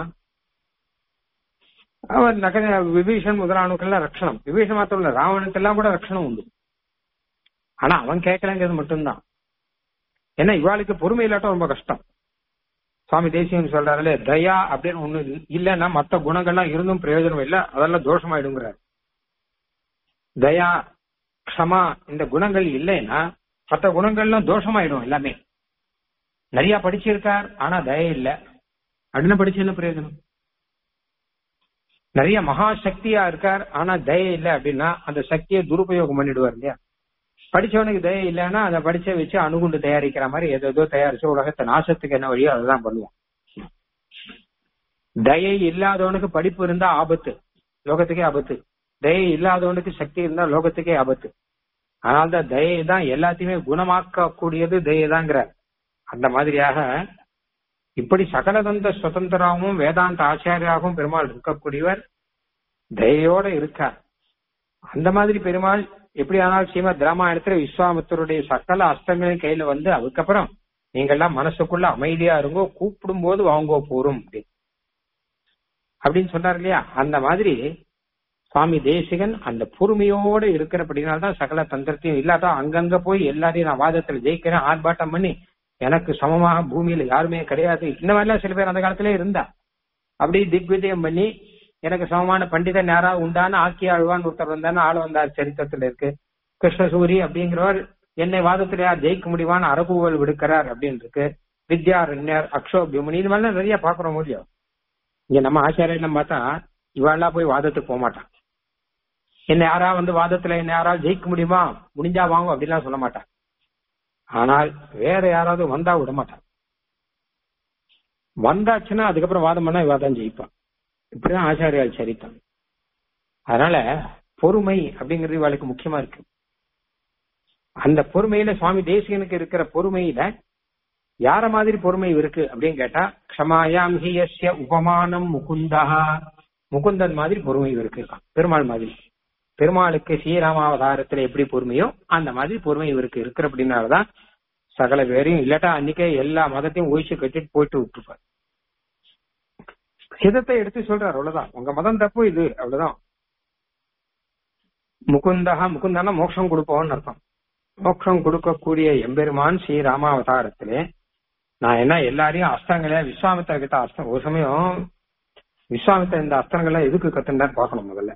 Speaker 1: அவர் நக விபீஷன் முதலானுக்கெல்லாம் ரட்சணம் விபீஷன் மாத்திரம் இல்ல ராவணுக்கெல்லாம் கூட ரட்சணம் உண்டு ஆனா அவன் கேட்கலங்கிறது மட்டும்தான் ஏன்னா இவாளுக்கு பொறுமை இல்லாட்டம் ரொம்ப கஷ்டம் சுவாமி தேசியம் சொல்றாருல தயா அப்படின்னு ஒண்ணு இல்லைன்னா மத்த குணங்கள்லாம் இருந்தும் பிரயோஜனம் இல்லை அதெல்லாம் தோஷமாயிடுங்கிறார் தயா க்ஷமா இந்த குணங்கள் இல்லைன்னா மற்ற குணங்கள்லாம் தோஷமாயிடும் எல்லாமே நிறைய படிச்சிருக்கார் ஆனா தய இல்ல அப்படின்னு படிச்சு என்ன பிரயோஜனம் நிறைய மகா சக்தியா இருக்கார் ஆனா தய இல்ல அப்படின்னா அந்த சக்தியை துருபயோகம் பண்ணிடுவார் இல்லையா படிச்சவனுக்கு தய இல்லைன்னா அதை படிச்ச வச்சு அணுகுண்டு தயாரிக்கிற மாதிரி ஏதோ ஏதோ தயாரிச்சு உலகத்தை நாசத்துக்கு என்ன வழியோ அதுதான் பண்ணுவான் தயை இல்லாதவனுக்கு படிப்பு இருந்தா ஆபத்து லோகத்துக்கே ஆபத்து தயை இல்லாதவனுக்கு சக்தி இருந்தா லோகத்துக்கே ஆபத்து அதனால்தான் தயை தான் எல்லாத்தையுமே குணமாக்க கூடியது தயை தாங்கிற அந்த மாதிரியாக இப்படி சகலதந்த சுதந்திராவும் வேதாந்த ஆச்சாரியாகவும் பெருமாள் இருக்கக்கூடியவர் தயையோட இருக்கார் அந்த மாதிரி பெருமாள் எப்படி ஆனால் ஸ்ரீமத் ராமாயணத்துல விஸ்வாமித்தருடைய சகல அஸ்தங்களையும் கையில வந்து அதுக்கப்புறம் நீங்கெல்லாம் மனசுக்குள்ள அமைதியா இருங்கோ கூப்பிடும் போது வாங்கோ போரும் அப்படின்னு அப்படின்னு சொன்னார் இல்லையா அந்த மாதிரி சுவாமி தேசிகன் அந்த பொறுமையோட இருக்கிறபடினால்தான் சகல தந்திரத்தையும் இல்லாட்டா அங்கங்க போய் எல்லாரையும் நான் வாதத்துல ஜெயிக்கிறேன் ஆர்ப்பாட்டம் பண்ணி எனக்கு சமமாக பூமியில யாருமே கிடையாது இந்த மாதிரிலாம் சில பேர் அந்த காலத்திலே இருந்தா அப்படி திக்விஜயம் பண்ணி எனக்கு சமமான பண்டிதன் யாராவது உண்டான ஆக்கி ஆழ்வான்னு ஒருத்தர் வந்தான்னு ஆள் வந்தார் சரித்திரத்துல இருக்கு கிருஷ்ணசூரி அப்படிங்கிறவர் என்னை வாதத்துல யார் ஜெயிக்க முடியுமான்னு அரபுவல் விடுக்கிறார் அப்படின்னு இருக்கு வித்யாரண்யர் அக்ஷோபியமுனி இது மாதிரிலாம் நிறைய பாக்குறோம் முடியும் இங்க நம்ம ஆச்சாரியெல்லாம் பார்த்தா இவாளெல்லாம் போய் வாதத்துக்கு போக மாட்டான் என்ன யாரா வந்து வாதத்துல என்ன யாராவது ஜெயிக்க முடியுமா முடிஞ்சா வாங்க அப்படிலாம் சொல்ல மாட்டான் ஆனால் வேற யாராவது வந்தா விட மாட்டான் வந்தாச்சுன்னா அதுக்கப்புறம் வாதம் பண்ணா இவா தான் ஜெயிப்பான் இப்படிதான் ஆச்சாரியால் சரித்தான் அதனால பொறுமை அப்படிங்கிறது இவாளுக்கு முக்கியமா இருக்கு அந்த பொறுமையில சுவாமி தேசிகனுக்கு இருக்கிற பொறுமையில யார மாதிரி பொறுமை இருக்கு அப்படின்னு கேட்டா க்ஷமாயாம் ஹியஸ்ய உபமானம் முகுந்தா முகுந்தன் மாதிரி பொறுமை இருக்கு பெருமாள் மாதிரி பெருமாளுக்கு ஸ்ரீராமாவதாரத்துல எப்படி பொறுமையோ அந்த மாதிரி பொறுமை இவருக்கு இருக்கிற அப்படின்னாலதான் சகல பேரையும் இல்லாட்டா அன்னைக்கே எல்லா மதத்தையும் ஒழிச்சு கட்டிட்டு போயிட்டு விட்டுருப்பார் ஹிதத்தை எடுத்து சொல்றாரு அவ்வளவுதான் உங்க மதம் தப்பு இது அவ்வளவுதான் முகுந்தகா முகுந்தானா மோட்சம் கொடுப்போம்னு அர்த்தம் மோட்சம் கொடுக்கக்கூடிய எம்பெருமான் ஸ்ரீ ராமாவதாரத்திலே நான் என்ன எல்லாரையும் அஸ்தங்களே விஸ்வாமித்திர கிட்ட அஸ்தம் ஒரு சமயம் விஸ்வாமித்திர இந்த அஸ்தங்களை எதுக்கு கத்துண்டான்னு பார்க்கணும் முதல்ல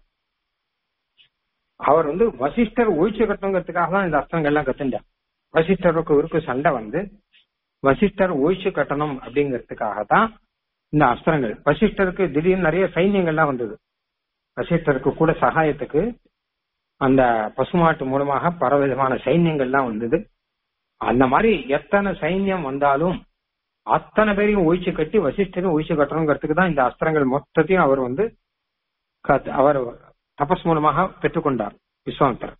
Speaker 1: அவர் வந்து வசிஷ்டர் ஒழிச்சு கட்டணுங்கிறதுக்காக தான் இந்த அஸ்திரங்கள்லாம் கத்துண்டார் வசிஷ்டருக்கு இவருக்கு சண்டை வந்து வசிஷ்டர் ஒழிச்சு கட்டணும் அப்படிங்கிறதுக்காக தான் இந்த அஸ்திரங்கள் வசிஷ்டருக்கு திடீர்னு நிறைய சைன்யங்கள்லாம் வந்தது வசிஷ்டருக்கு கூட சகாயத்துக்கு அந்த பசுமாட்டு மூலமாக பலவிதமான சைன்யங்கள்லாம் வந்தது அந்த மாதிரி எத்தனை சைன்யம் வந்தாலும் அத்தனை பேரையும் ஒழிச்சு கட்டி வசிஷ்டரையும் ஒழிச்சு கட்டணுங்கிறதுக்கு தான் இந்த அஸ்திரங்கள் மொத்தத்தையும் அவர் வந்து அவர் தபஸ் மூலமாக பெற்றுக்கொண்டார் விஸ்வாமித்தர்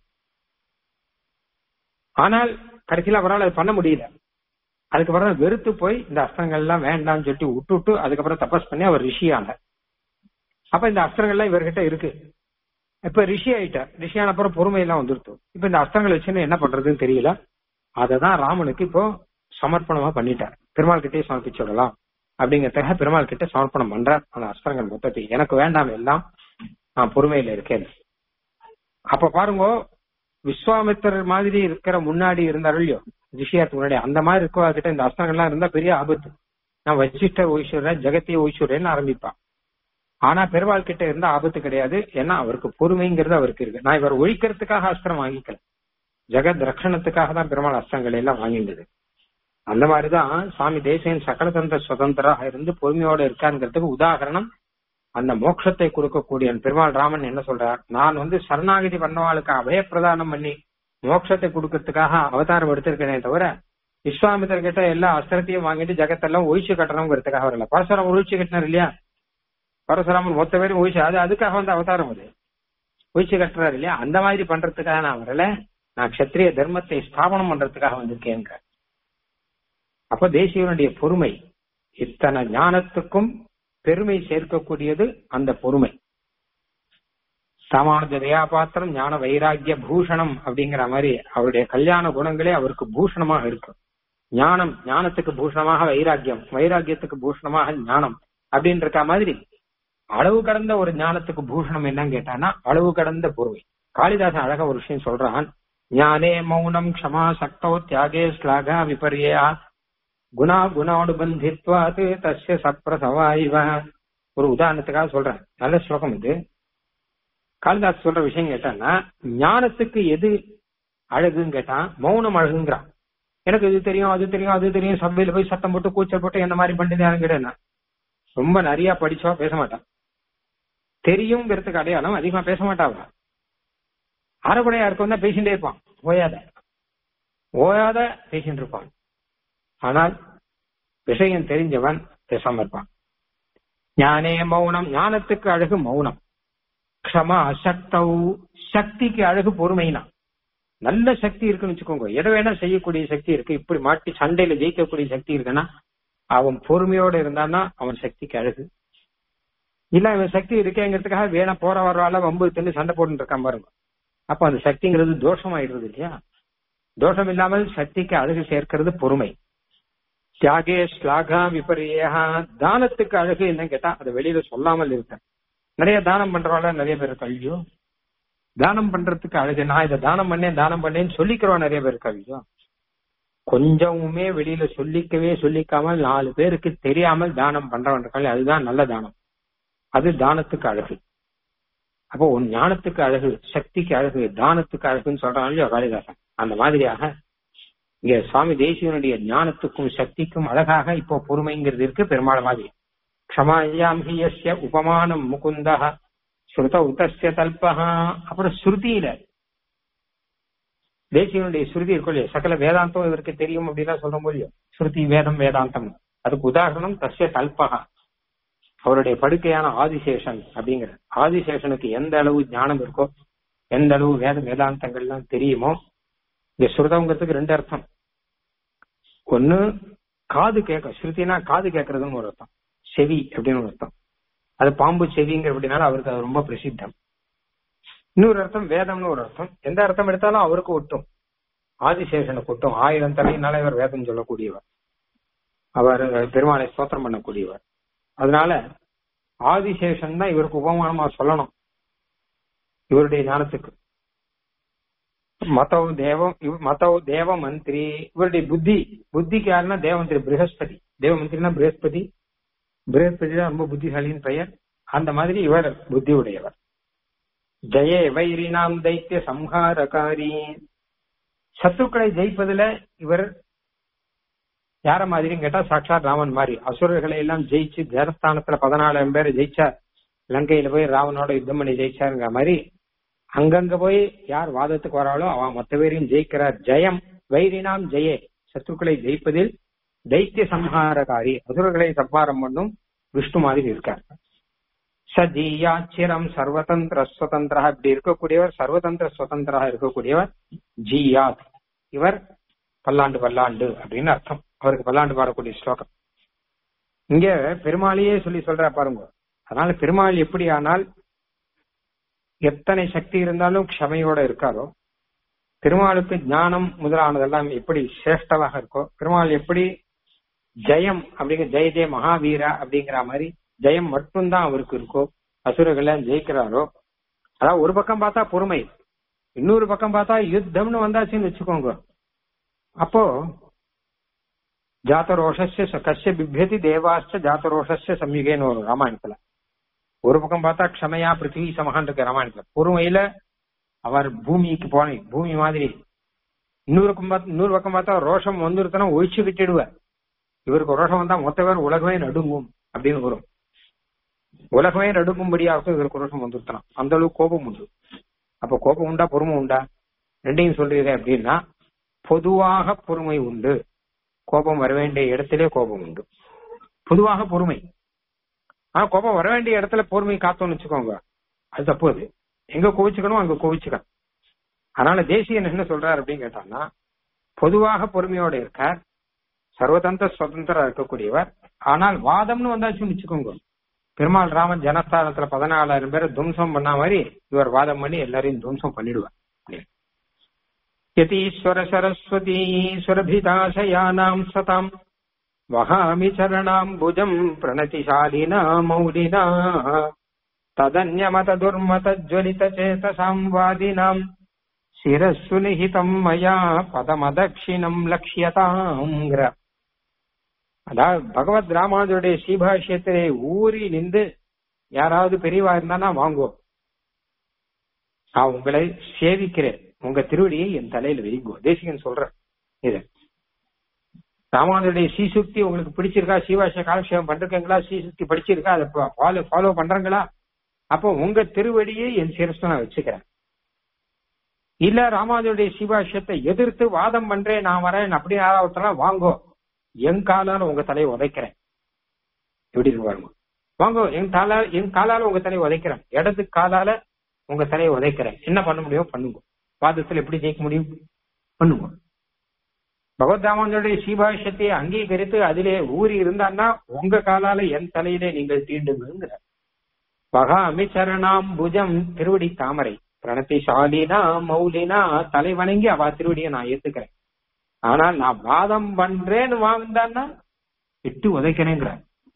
Speaker 1: ஆனால் கடைசியில் அவரால் அது பண்ண முடியல அதுக்கப்புறம் வெறுத்து போய் இந்த அஸ்திரங்கள் எல்லாம் வேண்டாம்னு சொல்லிட்டு விட்டு விட்டு அதுக்கப்புறம் தபஸ் பண்ணி அவர் ரிஷியானார் அப்ப இந்த அஸ்திரங்கள்லாம் இவர்கிட்ட இருக்கு இப்ப ரிஷி ஆயிட்டார் ரிஷியான அப்புறம் பொறுமை எல்லாம் வந்துருத்தோம் இப்ப இந்த அஸ்திரங்கள் வச்சுன்னு என்ன பண்றதுன்னு தெரியல அததான் ராமனுக்கு இப்போ சமர்ப்பணமா பண்ணிட்டார் பெருமாள் கிட்டே சமர்ப்பிச்சு விடலாம் அப்படிங்கிறதுக்காக பெருமாள் கிட்ட சமர்ப்பணம் பண்றார் அந்த அஸ்திரங்கள் மொத்தத்தை எனக்கு வேண்டாம் எல்லாம் நான் பொறுமையில இருக்கேன் அப்ப பாருங்க விஸ்வாமித்தர் மாதிரி இருக்கிற முன்னாடி இருந்தார் இல்லையோ ரிஷியாத்துக்கு முன்னாடி அந்த மாதிரி இருக்கவர்கிட்ட இந்த அஸ்திரங்கள்லாம் இருந்தா பெரிய ஆபத்து நான் வசிஷ்டர் ஓய்சுறேன் ஜெகத்திய ஓய்சுறேன்னு ஆரம்பிப்பான் ஆனா பெருவாள் கிட்ட இருந்த ஆபத்து கிடையாது ஏன்னா அவருக்கு பொறுமைங்கிறது அவருக்கு இருக்கு நான் இவர் ஒழிக்கிறதுக்காக அஸ்திரம் வாங்கிக்கல ஜெகத் ரட்சணத்துக்காக தான் பெருமாள் அஸ்திரங்கள் எல்லாம் வாங்கிட்டது அந்த மாதிரிதான் சுவாமி தேசியன் சகலதந்திர சுதந்திராக இருந்து பொறுமையோட இருக்காருங்கிறதுக்கு உதாகரணம் அந்த மோட்சத்தை கொடுக்கக்கூடிய பெருமாள் ராமன் என்ன சொல்றார் நான் வந்து சரணாகதி பண்ணவாளுக்கு அபயப்பிரதானம் பண்ணி மோட்சத்தை கொடுக்கறதுக்காக அவதாரம் எடுத்திருக்கேனே தவிர விஸ்வாமித்தர் கிட்ட எல்லா அஸ்திரத்தையும் வாங்கிட்டு ஜெகத்தெல்லாம் ஒழிச்சு கட்டணுங்கிறதுக்காக வரல பரசுராமன் ஒழிச்சு கட்டினார் இல்லையா பரசுராமன் மொத்த பேரும் ஒழிச்சு அது அதுக்காக வந்து அவதாரம் அது ஒழிச்சு கட்டுறாரு இல்லையா அந்த மாதிரி பண்றதுக்காக நான் வரல நான் கஷத்திரிய தர்மத்தை ஸ்தாபனம் பண்றதுக்காக வந்திருக்கேங்க அப்ப தேசியனுடைய பொறுமை இத்தனை ஞானத்துக்கும் பெருமை சேர்க்கக்கூடியது அந்த பொறுமை ராமானுஜ தயாபாத்திரம் ஞான வைராக்கிய பூஷணம் அப்படிங்கிற மாதிரி அவருடைய கல்யாண குணங்களே அவருக்கு பூஷணமாக இருக்கும் ஞானம் ஞானத்துக்கு பூஷணமாக வைராக்கியம் வைராக்கியத்துக்கு பூஷணமாக ஞானம் அப்படின்னு இருக்க மாதிரி அளவு கடந்த ஒரு ஞானத்துக்கு பூஷணம் என்னன்னு கேட்டானா அளவு கடந்த பொறுமை காளிதாசன் அழகா ஒரு விஷயம் சொல்றான் ஞானே மௌனம் க்ஷமா சக்தோ தியாகே ஸ்லாகா விபர்யா குணா குணானுபந்தித்வாது தஸ்ய சப்ரசவா இவ ஒரு உதாரணத்துக்காக சொல்றேன் நல்ல ஸ்லோகம் இது காளிதாஸ் சொல்ற விஷயம் கேட்டான்னா ஞானத்துக்கு எது அழகுன்னு கேட்டா மௌனம் அழகுங்கிறான் எனக்கு இது தெரியும் அது தெரியும் அது தெரியும் சபையில போய் சத்தம் போட்டு கூச்சல் போட்டு என்ன மாதிரி பண்ணிட்டு யாரும் கேட்டேன்னா ரொம்ப நிறைய படிச்சா பேச மாட்டான் தெரியுங்கிறதுக்கு அடையாளம் அதிகமா பேச மாட்டாவா அரைக்குறையா இருக்கும் தான் பேசிட்டே இருப்பான் ஓயாத ஓயாத பேசிட்டு இருப்பான் ஆனால் விஷயம் தெரிஞ்சவன் பேசாம இருப்பான் ஞானே மௌனம் ஞானத்துக்கு அழகு மௌனம் க்ஷமா சக்தௌ சக்திக்கு அழகு பொறுமைனா நல்ல சக்தி இருக்குன்னு வச்சுக்கோங்க எதை வேணா செய்யக்கூடிய சக்தி இருக்கு இப்படி மாட்டி சண்டையில ஜெயிக்கக்கூடிய சக்தி இருக்குன்னா அவன் பொறுமையோட இருந்தான்னா அவன் சக்திக்கு அழகு இல்ல இவன் சக்தி இருக்கேங்கிறதுக்காக வேணா போற வரவால வம்பு தின்னு சண்டை போட்டு இருக்கான் பாருங்க அப்ப அந்த சக்திங்கிறது தோஷமாயிடுறது இல்லையா தோஷம் இல்லாமல் சக்திக்கு அழகு சேர்க்கிறது பொறுமை தியாகே ஸ்லாகா விபரியா தானத்துக்கு அழகு என்னன்னு கேட்டா அதை வெளியில சொல்லாமல் இருக்க நிறைய தானம் பண்றவால நிறைய பேர் கல்வியோ தானம் பண்றதுக்கு அழகு நான் இதை தானம் பண்ணேன் தானம் பண்ணேன்னு சொல்லிக்கிறோம் நிறைய பேர் கல்வியோ கொஞ்சமுமே வெளியில சொல்லிக்கவே சொல்லிக்காமல் நாலு பேருக்கு தெரியாமல் தானம் பண்றவன் அதுதான் நல்ல தானம் அது தானத்துக்கு அழகு அப்போ உன் ஞானத்துக்கு அழகு சக்திக்கு அழகு தானத்துக்கு அழகுன்னு சொல்றாங்க காளிதாசன் அந்த மாதிரியாக இங்க சுவாமி தேசியனுடைய ஞானத்துக்கும் சக்திக்கும் அழகாக இப்போ பொறுமைங்கிறது இருக்கு பெருமாள் மாதிரி க்ஷமாயாம் ஹியஸ்ய உபமானம் முகுந்தா ஸ்ருத உதஸ்ய தல்பகா அப்புறம் ஸ்ருதியில தேசியனுடைய ஸ்ருதி இருக்கும் இல்லையா சகல வேதாந்தம் இவருக்கு தெரியும் அப்படின்னா சொல்ற முடியும் ஸ்ருதி வேதம் வேதாந்தம் அதுக்கு உதாரணம் தஸ்ய தல்பகா அவருடைய படுக்கையான ஆதிசேஷன் அப்படிங்கிற ஆதிசேஷனுக்கு எந்த அளவு ஞானம் இருக்கோ எந்த அளவு வேத வேதாந்தங்கள்லாம் தெரியுமோ இந்த ஸ்ருதங்கிறதுக்கு ரெண்டு அர்த்தம் ஒண்ணு காது கேட்க ஸ்ருதினா காது கேட்கறதுன்னு ஒரு அர்த்தம் செவி அப்படின்னு ஒரு அர்த்தம் அது பாம்பு செவிங்கிற அப்படின்னால அவருக்கு அது ரொம்ப பிரசித்தம் இன்னொரு அர்த்தம் வேதம்னு ஒரு அர்த்தம் எந்த அர்த்தம் எடுத்தாலும் அவருக்கு ஒட்டும் ஆதிசேஷனுக்கு ஒட்டும் ஆயிரம் தலையினால இவர் வேதம் சொல்லக்கூடியவர் அவர் பெருமாளை ஸ்தோத்திரம் பண்ணக்கூடியவர் அதனால ஆதிசேஷன் தான் இவருக்கு உபமானமா சொல்லணும் இவருடைய ஞானத்துக்கு மதவ் தேவம் மதவ் தேவ மந்திரி இவருடைய புத்தி புத்திக்கு யாருன்னா தேவமந்திரி பிரகஸ்பதி தேவமந்திரினா பிரகஸ்பதி பிரகஸ்பதி தான் ரொம்ப புத்திசாலியின் பெயர் அந்த மாதிரி இவர் புத்தி உடையவர் ஜெயே வைரினாம் தைத்திய சம்ஹாரகாரி சத்துக்களை ஜெயிப்பதுல இவர் யார மாதிரின்னு கேட்டா சாட்சாத் ராமன் மாதிரி அசுரர்களை எல்லாம் ஜெயிச்சு ஜனஸ்தானத்துல பதினாலாயிரம் பேரை ஜெயிச்சா லங்கையில போய் ராவனோட யுத்தம் பண்ணி ஜெயிச்சாருங்கிற மாதிரி அங்கங்க போய் யார் வாதத்துக்கு வராளோ அவன் மொத்த பேரையும் ஜெயிக்கிறார் ஜெயம் வைரினாம் ஜெயே சத்துக்களை ஜெயிப்பதில் தைத்திய சம்ஹாரகாரி அசுரர்களை சம்ஹாரம் பண்ணும் விஷ்ணு மாதிரி இருக்கார் சஜீயாச்சிரம் சர்வதந்திர சுதந்திரா இப்படி இருக்கக்கூடியவர் சர்வதந்திர சுதந்திரா இருக்கக்கூடியவர் ஜியாத் இவர் பல்லாண்டு பல்லாண்டு அப்படின்னு அர்த்தம் அவருக்கு பல்லாண்டு பாடக்கூடிய ஸ்லோகம் இங்க பெருமாளையே சொல்லி சொல்ற பாருங்க அதனால பெருமாள் எப்படி ஆனால் எத்தனை சக்தி இருந்தாலும் க்ஷமையோட இருக்காரோ பெருமாளுக்கு ஞானம் முதலானதெல்லாம் எப்படி சிரேஷ்டமாக இருக்கோ பெருமாள் எப்படி ஜெயம் அப்படிங்கிற ஜெய ஜெய மகாவீரா அப்படிங்கிற மாதிரி ஜெயம் மட்டும்தான் அவருக்கு இருக்கோ அசுரர்களை ஜெயிக்கிறாரோ அதாவது ஒரு பக்கம் பார்த்தா பொறுமை இன்னொரு பக்கம் பார்த்தா யுத்தம்னு வந்தாச்சுன்னு வச்சுக்கோங்க அப்போ ஜாத்தரோஷஸ்ய கஷ்ய பிபியதி தேவாஸ்ட ஜாத்தரோஷஸ்ய சம்யுகேன்னு வரும் ராமாயணத்துல ஒரு பக்கம் பார்த்தா க்ஷமையா பிருத்திவி சமகான் இருக்க ராமாயணத்துல பொறுமையில அவர் பூமிக்கு போன பூமி மாதிரி இன்னொரு பக்கம் பார்த்தா இன்னொரு பக்கம் பார்த்தா ரோஷம் வந்துருத்தனா ஒழிச்சு விட்டுடுவார் இவருக்கு ரோஷம் வந்தா மொத்த பேர் உலகமே நடுங்கும் அப்படின்னு வரும் உலகமே நடுங்கும்படியாக இவருக்கு ரோஷம் வந்துருத்தலாம் அந்த அளவுக்கு கோபம் உண்டு அப்ப கோபம் உண்டா பொறுமை உண்டா ரெண்டையும் சொல்றீங்க அப்படின்னா பொதுவாக பொறுமை உண்டு கோபம் வர வேண்டிய இடத்திலே கோபம் உண்டு பொதுவாக பொறுமை ஆனா கோபம் வர வேண்டிய இடத்துல பொறுமை காத்தோம்னு வச்சுக்கோங்க அது தப்பு அது எங்க கோவிச்சுக்கணும் அங்க கோவிச்சுக்கணும் அதனால தேசியன் என்ன சொல்றாரு அப்படின்னு கேட்டாங்கன்னா பொதுவாக பொறுமையோட இருக்கார் சர்வதந்திர சுதந்திரம் இருக்கக்கூடியவர் ஆனால் வாதம்னு வந்தாச்சுன்னு வச்சுக்கோங்க பெருமாள் ராமன் ஜனஸ்தானத்துல பதினாலாயிரம் பேரை துவம்சம் பண்ண மாதிரி இவர் வாதம் பண்ணி எல்லாரையும் துவம்சம் பண்ணிடுவார் யதீஸ்வர சரஸ்வதி சுரபிதாசயானாம் சதாம் வகாமி சரணாம் புஜம் பிரணதிசாலினா மௌலினா ததன்யமத துர்மத ஜ்வலித சேதசாம் வாதினாம் சிரஸ்ஸு நிஹிதம் மயா பதமதக்ஷிணம் லட்சியதாங்கிற அதாவது பகவத் ராமானுடைய ஸ்ரீபாஷ்யத்திலே ஊறி நின்று யாராவது பெரியவா இருந்தானா வாங்குவோம் நான் உங்களை சேவிக்கிறேன் உங்க திருவடியை என் தலையில வைங்கோ தேசிகன் சொல்ற இது ராமானுடைய ஸ்ரீசுக்தி உங்களுக்கு பிடிச்சிருக்கா சீவாஷ காலக்ஷேபம் பண்றீங்களா ஸ்ரீசுக்தி படிச்சிருக்கா அதை ஃபாலோ ஃபாலோ பண்றீங்களா அப்போ உங்க திருவடியை என் சிரஸ்ல நான் வச்சுக்கிறேன் இல்ல ராமானுடைய சிவாஷ்யத்தை எதிர்த்து வாதம் பண்றேன் நான் வரேன் அப்படி யாராவது வாங்கோ என் காலால உங்க தலையை உதைக்கிறேன் எப்படி இருக்கு பாருங்க வாங்கோ என் காலால என் காலால உங்க தலையை உதைக்கிறேன் இடது காலால உங்க தலையை உதைக்கிறேன் என்ன பண்ண முடியும் பண்ணுங்க வாதத்துல எப்படி ஜெயிக்க முடியும் பண்ணுங்க பகவத் ராமானுடைய சீபாஷ்யத்தை அங்கீகரித்து அதிலே ஊறி இருந்தான்னா உங்க காலால என் தலையிலே நீங்கள் தீண்டுங்கிற பகாமி சரணாம் புஜம் திருவடி தாமரை பிரணத்தி சாலினா மௌலினா தலை வணங்கி அவ திருவடியை நான் ஏத்துக்கிறேன் ஆனால் நான் வாதம் பண்றேன்னு வாழ்ந்தான்னா எட்டு உதைக்கிறேங்கிற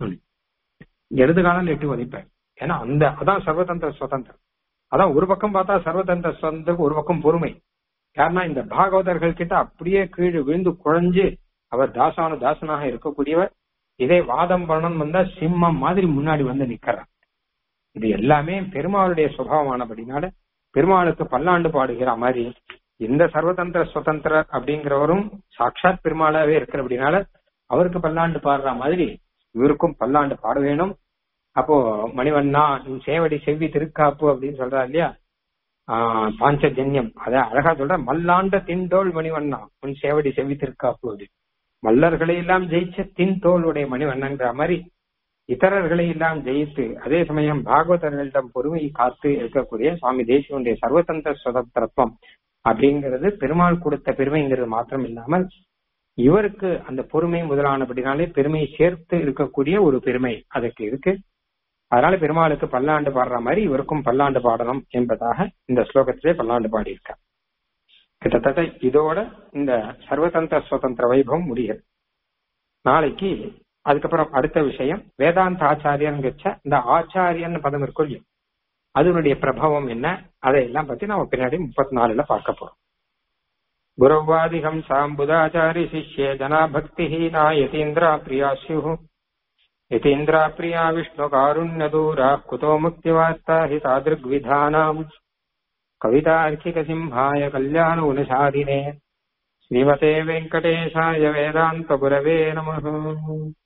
Speaker 1: இடது காலம் எட்டு உதைப்பேன் ஏன்னா அந்த அதான் சர்வதந்திர சுதந்திரம் அதான் ஒரு பக்கம் பார்த்தா சர்வதந்திர சுதந்திரம் ஒரு பக்கம் பொறுமை யாருன்னா இந்த பாகவதர்கள் கிட்ட அப்படியே கீழே விழுந்து குழஞ்சு அவர் தாசான தாசனாக இருக்கக்கூடியவர் இதே வாதம் பண்ணணும் வந்தா சிம்மம் மாதிரி முன்னாடி வந்து நிக்கிறார் இது எல்லாமே பெருமாளுடைய சுபாவமானபடினால பெருமாளுக்கு பல்லாண்டு பாடுகிற மாதிரி இந்த சர்வதந்திர சுதந்திர அப்படிங்கிறவரும் சாட்சாத் பெருமாளாவே இருக்கிற அப்படின்னால அவருக்கு பல்லாண்டு பாடுற மாதிரி இவருக்கும் பல்லாண்டு பாட வேணும் அப்போ மணிவண்ணா உன் சேவடி செவ்வி திருக்காப்பு அப்படின்னு சொல்றா இல்லையா ஆஹ் பாஞ்சஜன்யம் அத அழகா சொல்ற மல்லாண்ட தின்தோள் மணிவண்ணா உன் சேவடி செவ்வி திருக்காப்பு அப்படின்னு மல்லர்களை எல்லாம் ஜெயிச்ச தின்தோளுடைய மணிவண்ணங்கிற மாதிரி இதரர்களை எல்லாம் ஜெயித்து அதே சமயம் பாகவதர்களிடம் பொறுமையை காத்து இருக்கக்கூடிய சுவாமி தேசியனுடைய சர்வதந்திர சுதந்திரத்துவம் அப்படிங்கிறது பெருமாள் கொடுத்த பெருமைங்கிறது மாத்திரம் இல்லாமல் இவருக்கு அந்த பொறுமை முதலானபடினாலே பெருமையை சேர்த்து இருக்கக்கூடிய ஒரு பெருமை அதற்கு இருக்கு அதனால பெருமாளுக்கு பல்லாண்டு பாடுற மாதிரி இவருக்கும் பல்லாண்டு பாடணும் என்பதாக இந்த ஸ்லோகத்திலே பல்லாண்டு பாடியிருக்கார் கிட்டத்தட்ட இதோட இந்த சர்வதந்திர சுதந்திர வைபவம் முடியுது நாளைக்கு அதுக்கப்புறம் அடுத்த விஷயம் வேதாந்த ஆச்சாரியன் இந்த ஆச்சாரியன் பதம் இருக்கும் இல்லையா அதனுடைய பிரபாவம் என்ன அதையெல்லாம் பத்தி நம்ம பின்னாடி முப்பத்தி நாலுல பார்க்க போறோம் குரவாதிகம் சாம்புதாச்சாரி சிஷ்யே ஜனா பக்திஹீனா யதீந்திரா பிரியா ஸ்யு யதீந்திரா பிரியா விஷ்ணு காருண்ய தூரா குதோ முக்திவார்த்தா ஹி தாதிருக்விதானாம் கவிதார்க்கிக சிம்ஹாய கல்யாண உனசாதினே ஸ்ரீமதே வெங்கடேசாய வேதாந்த குரவே நமः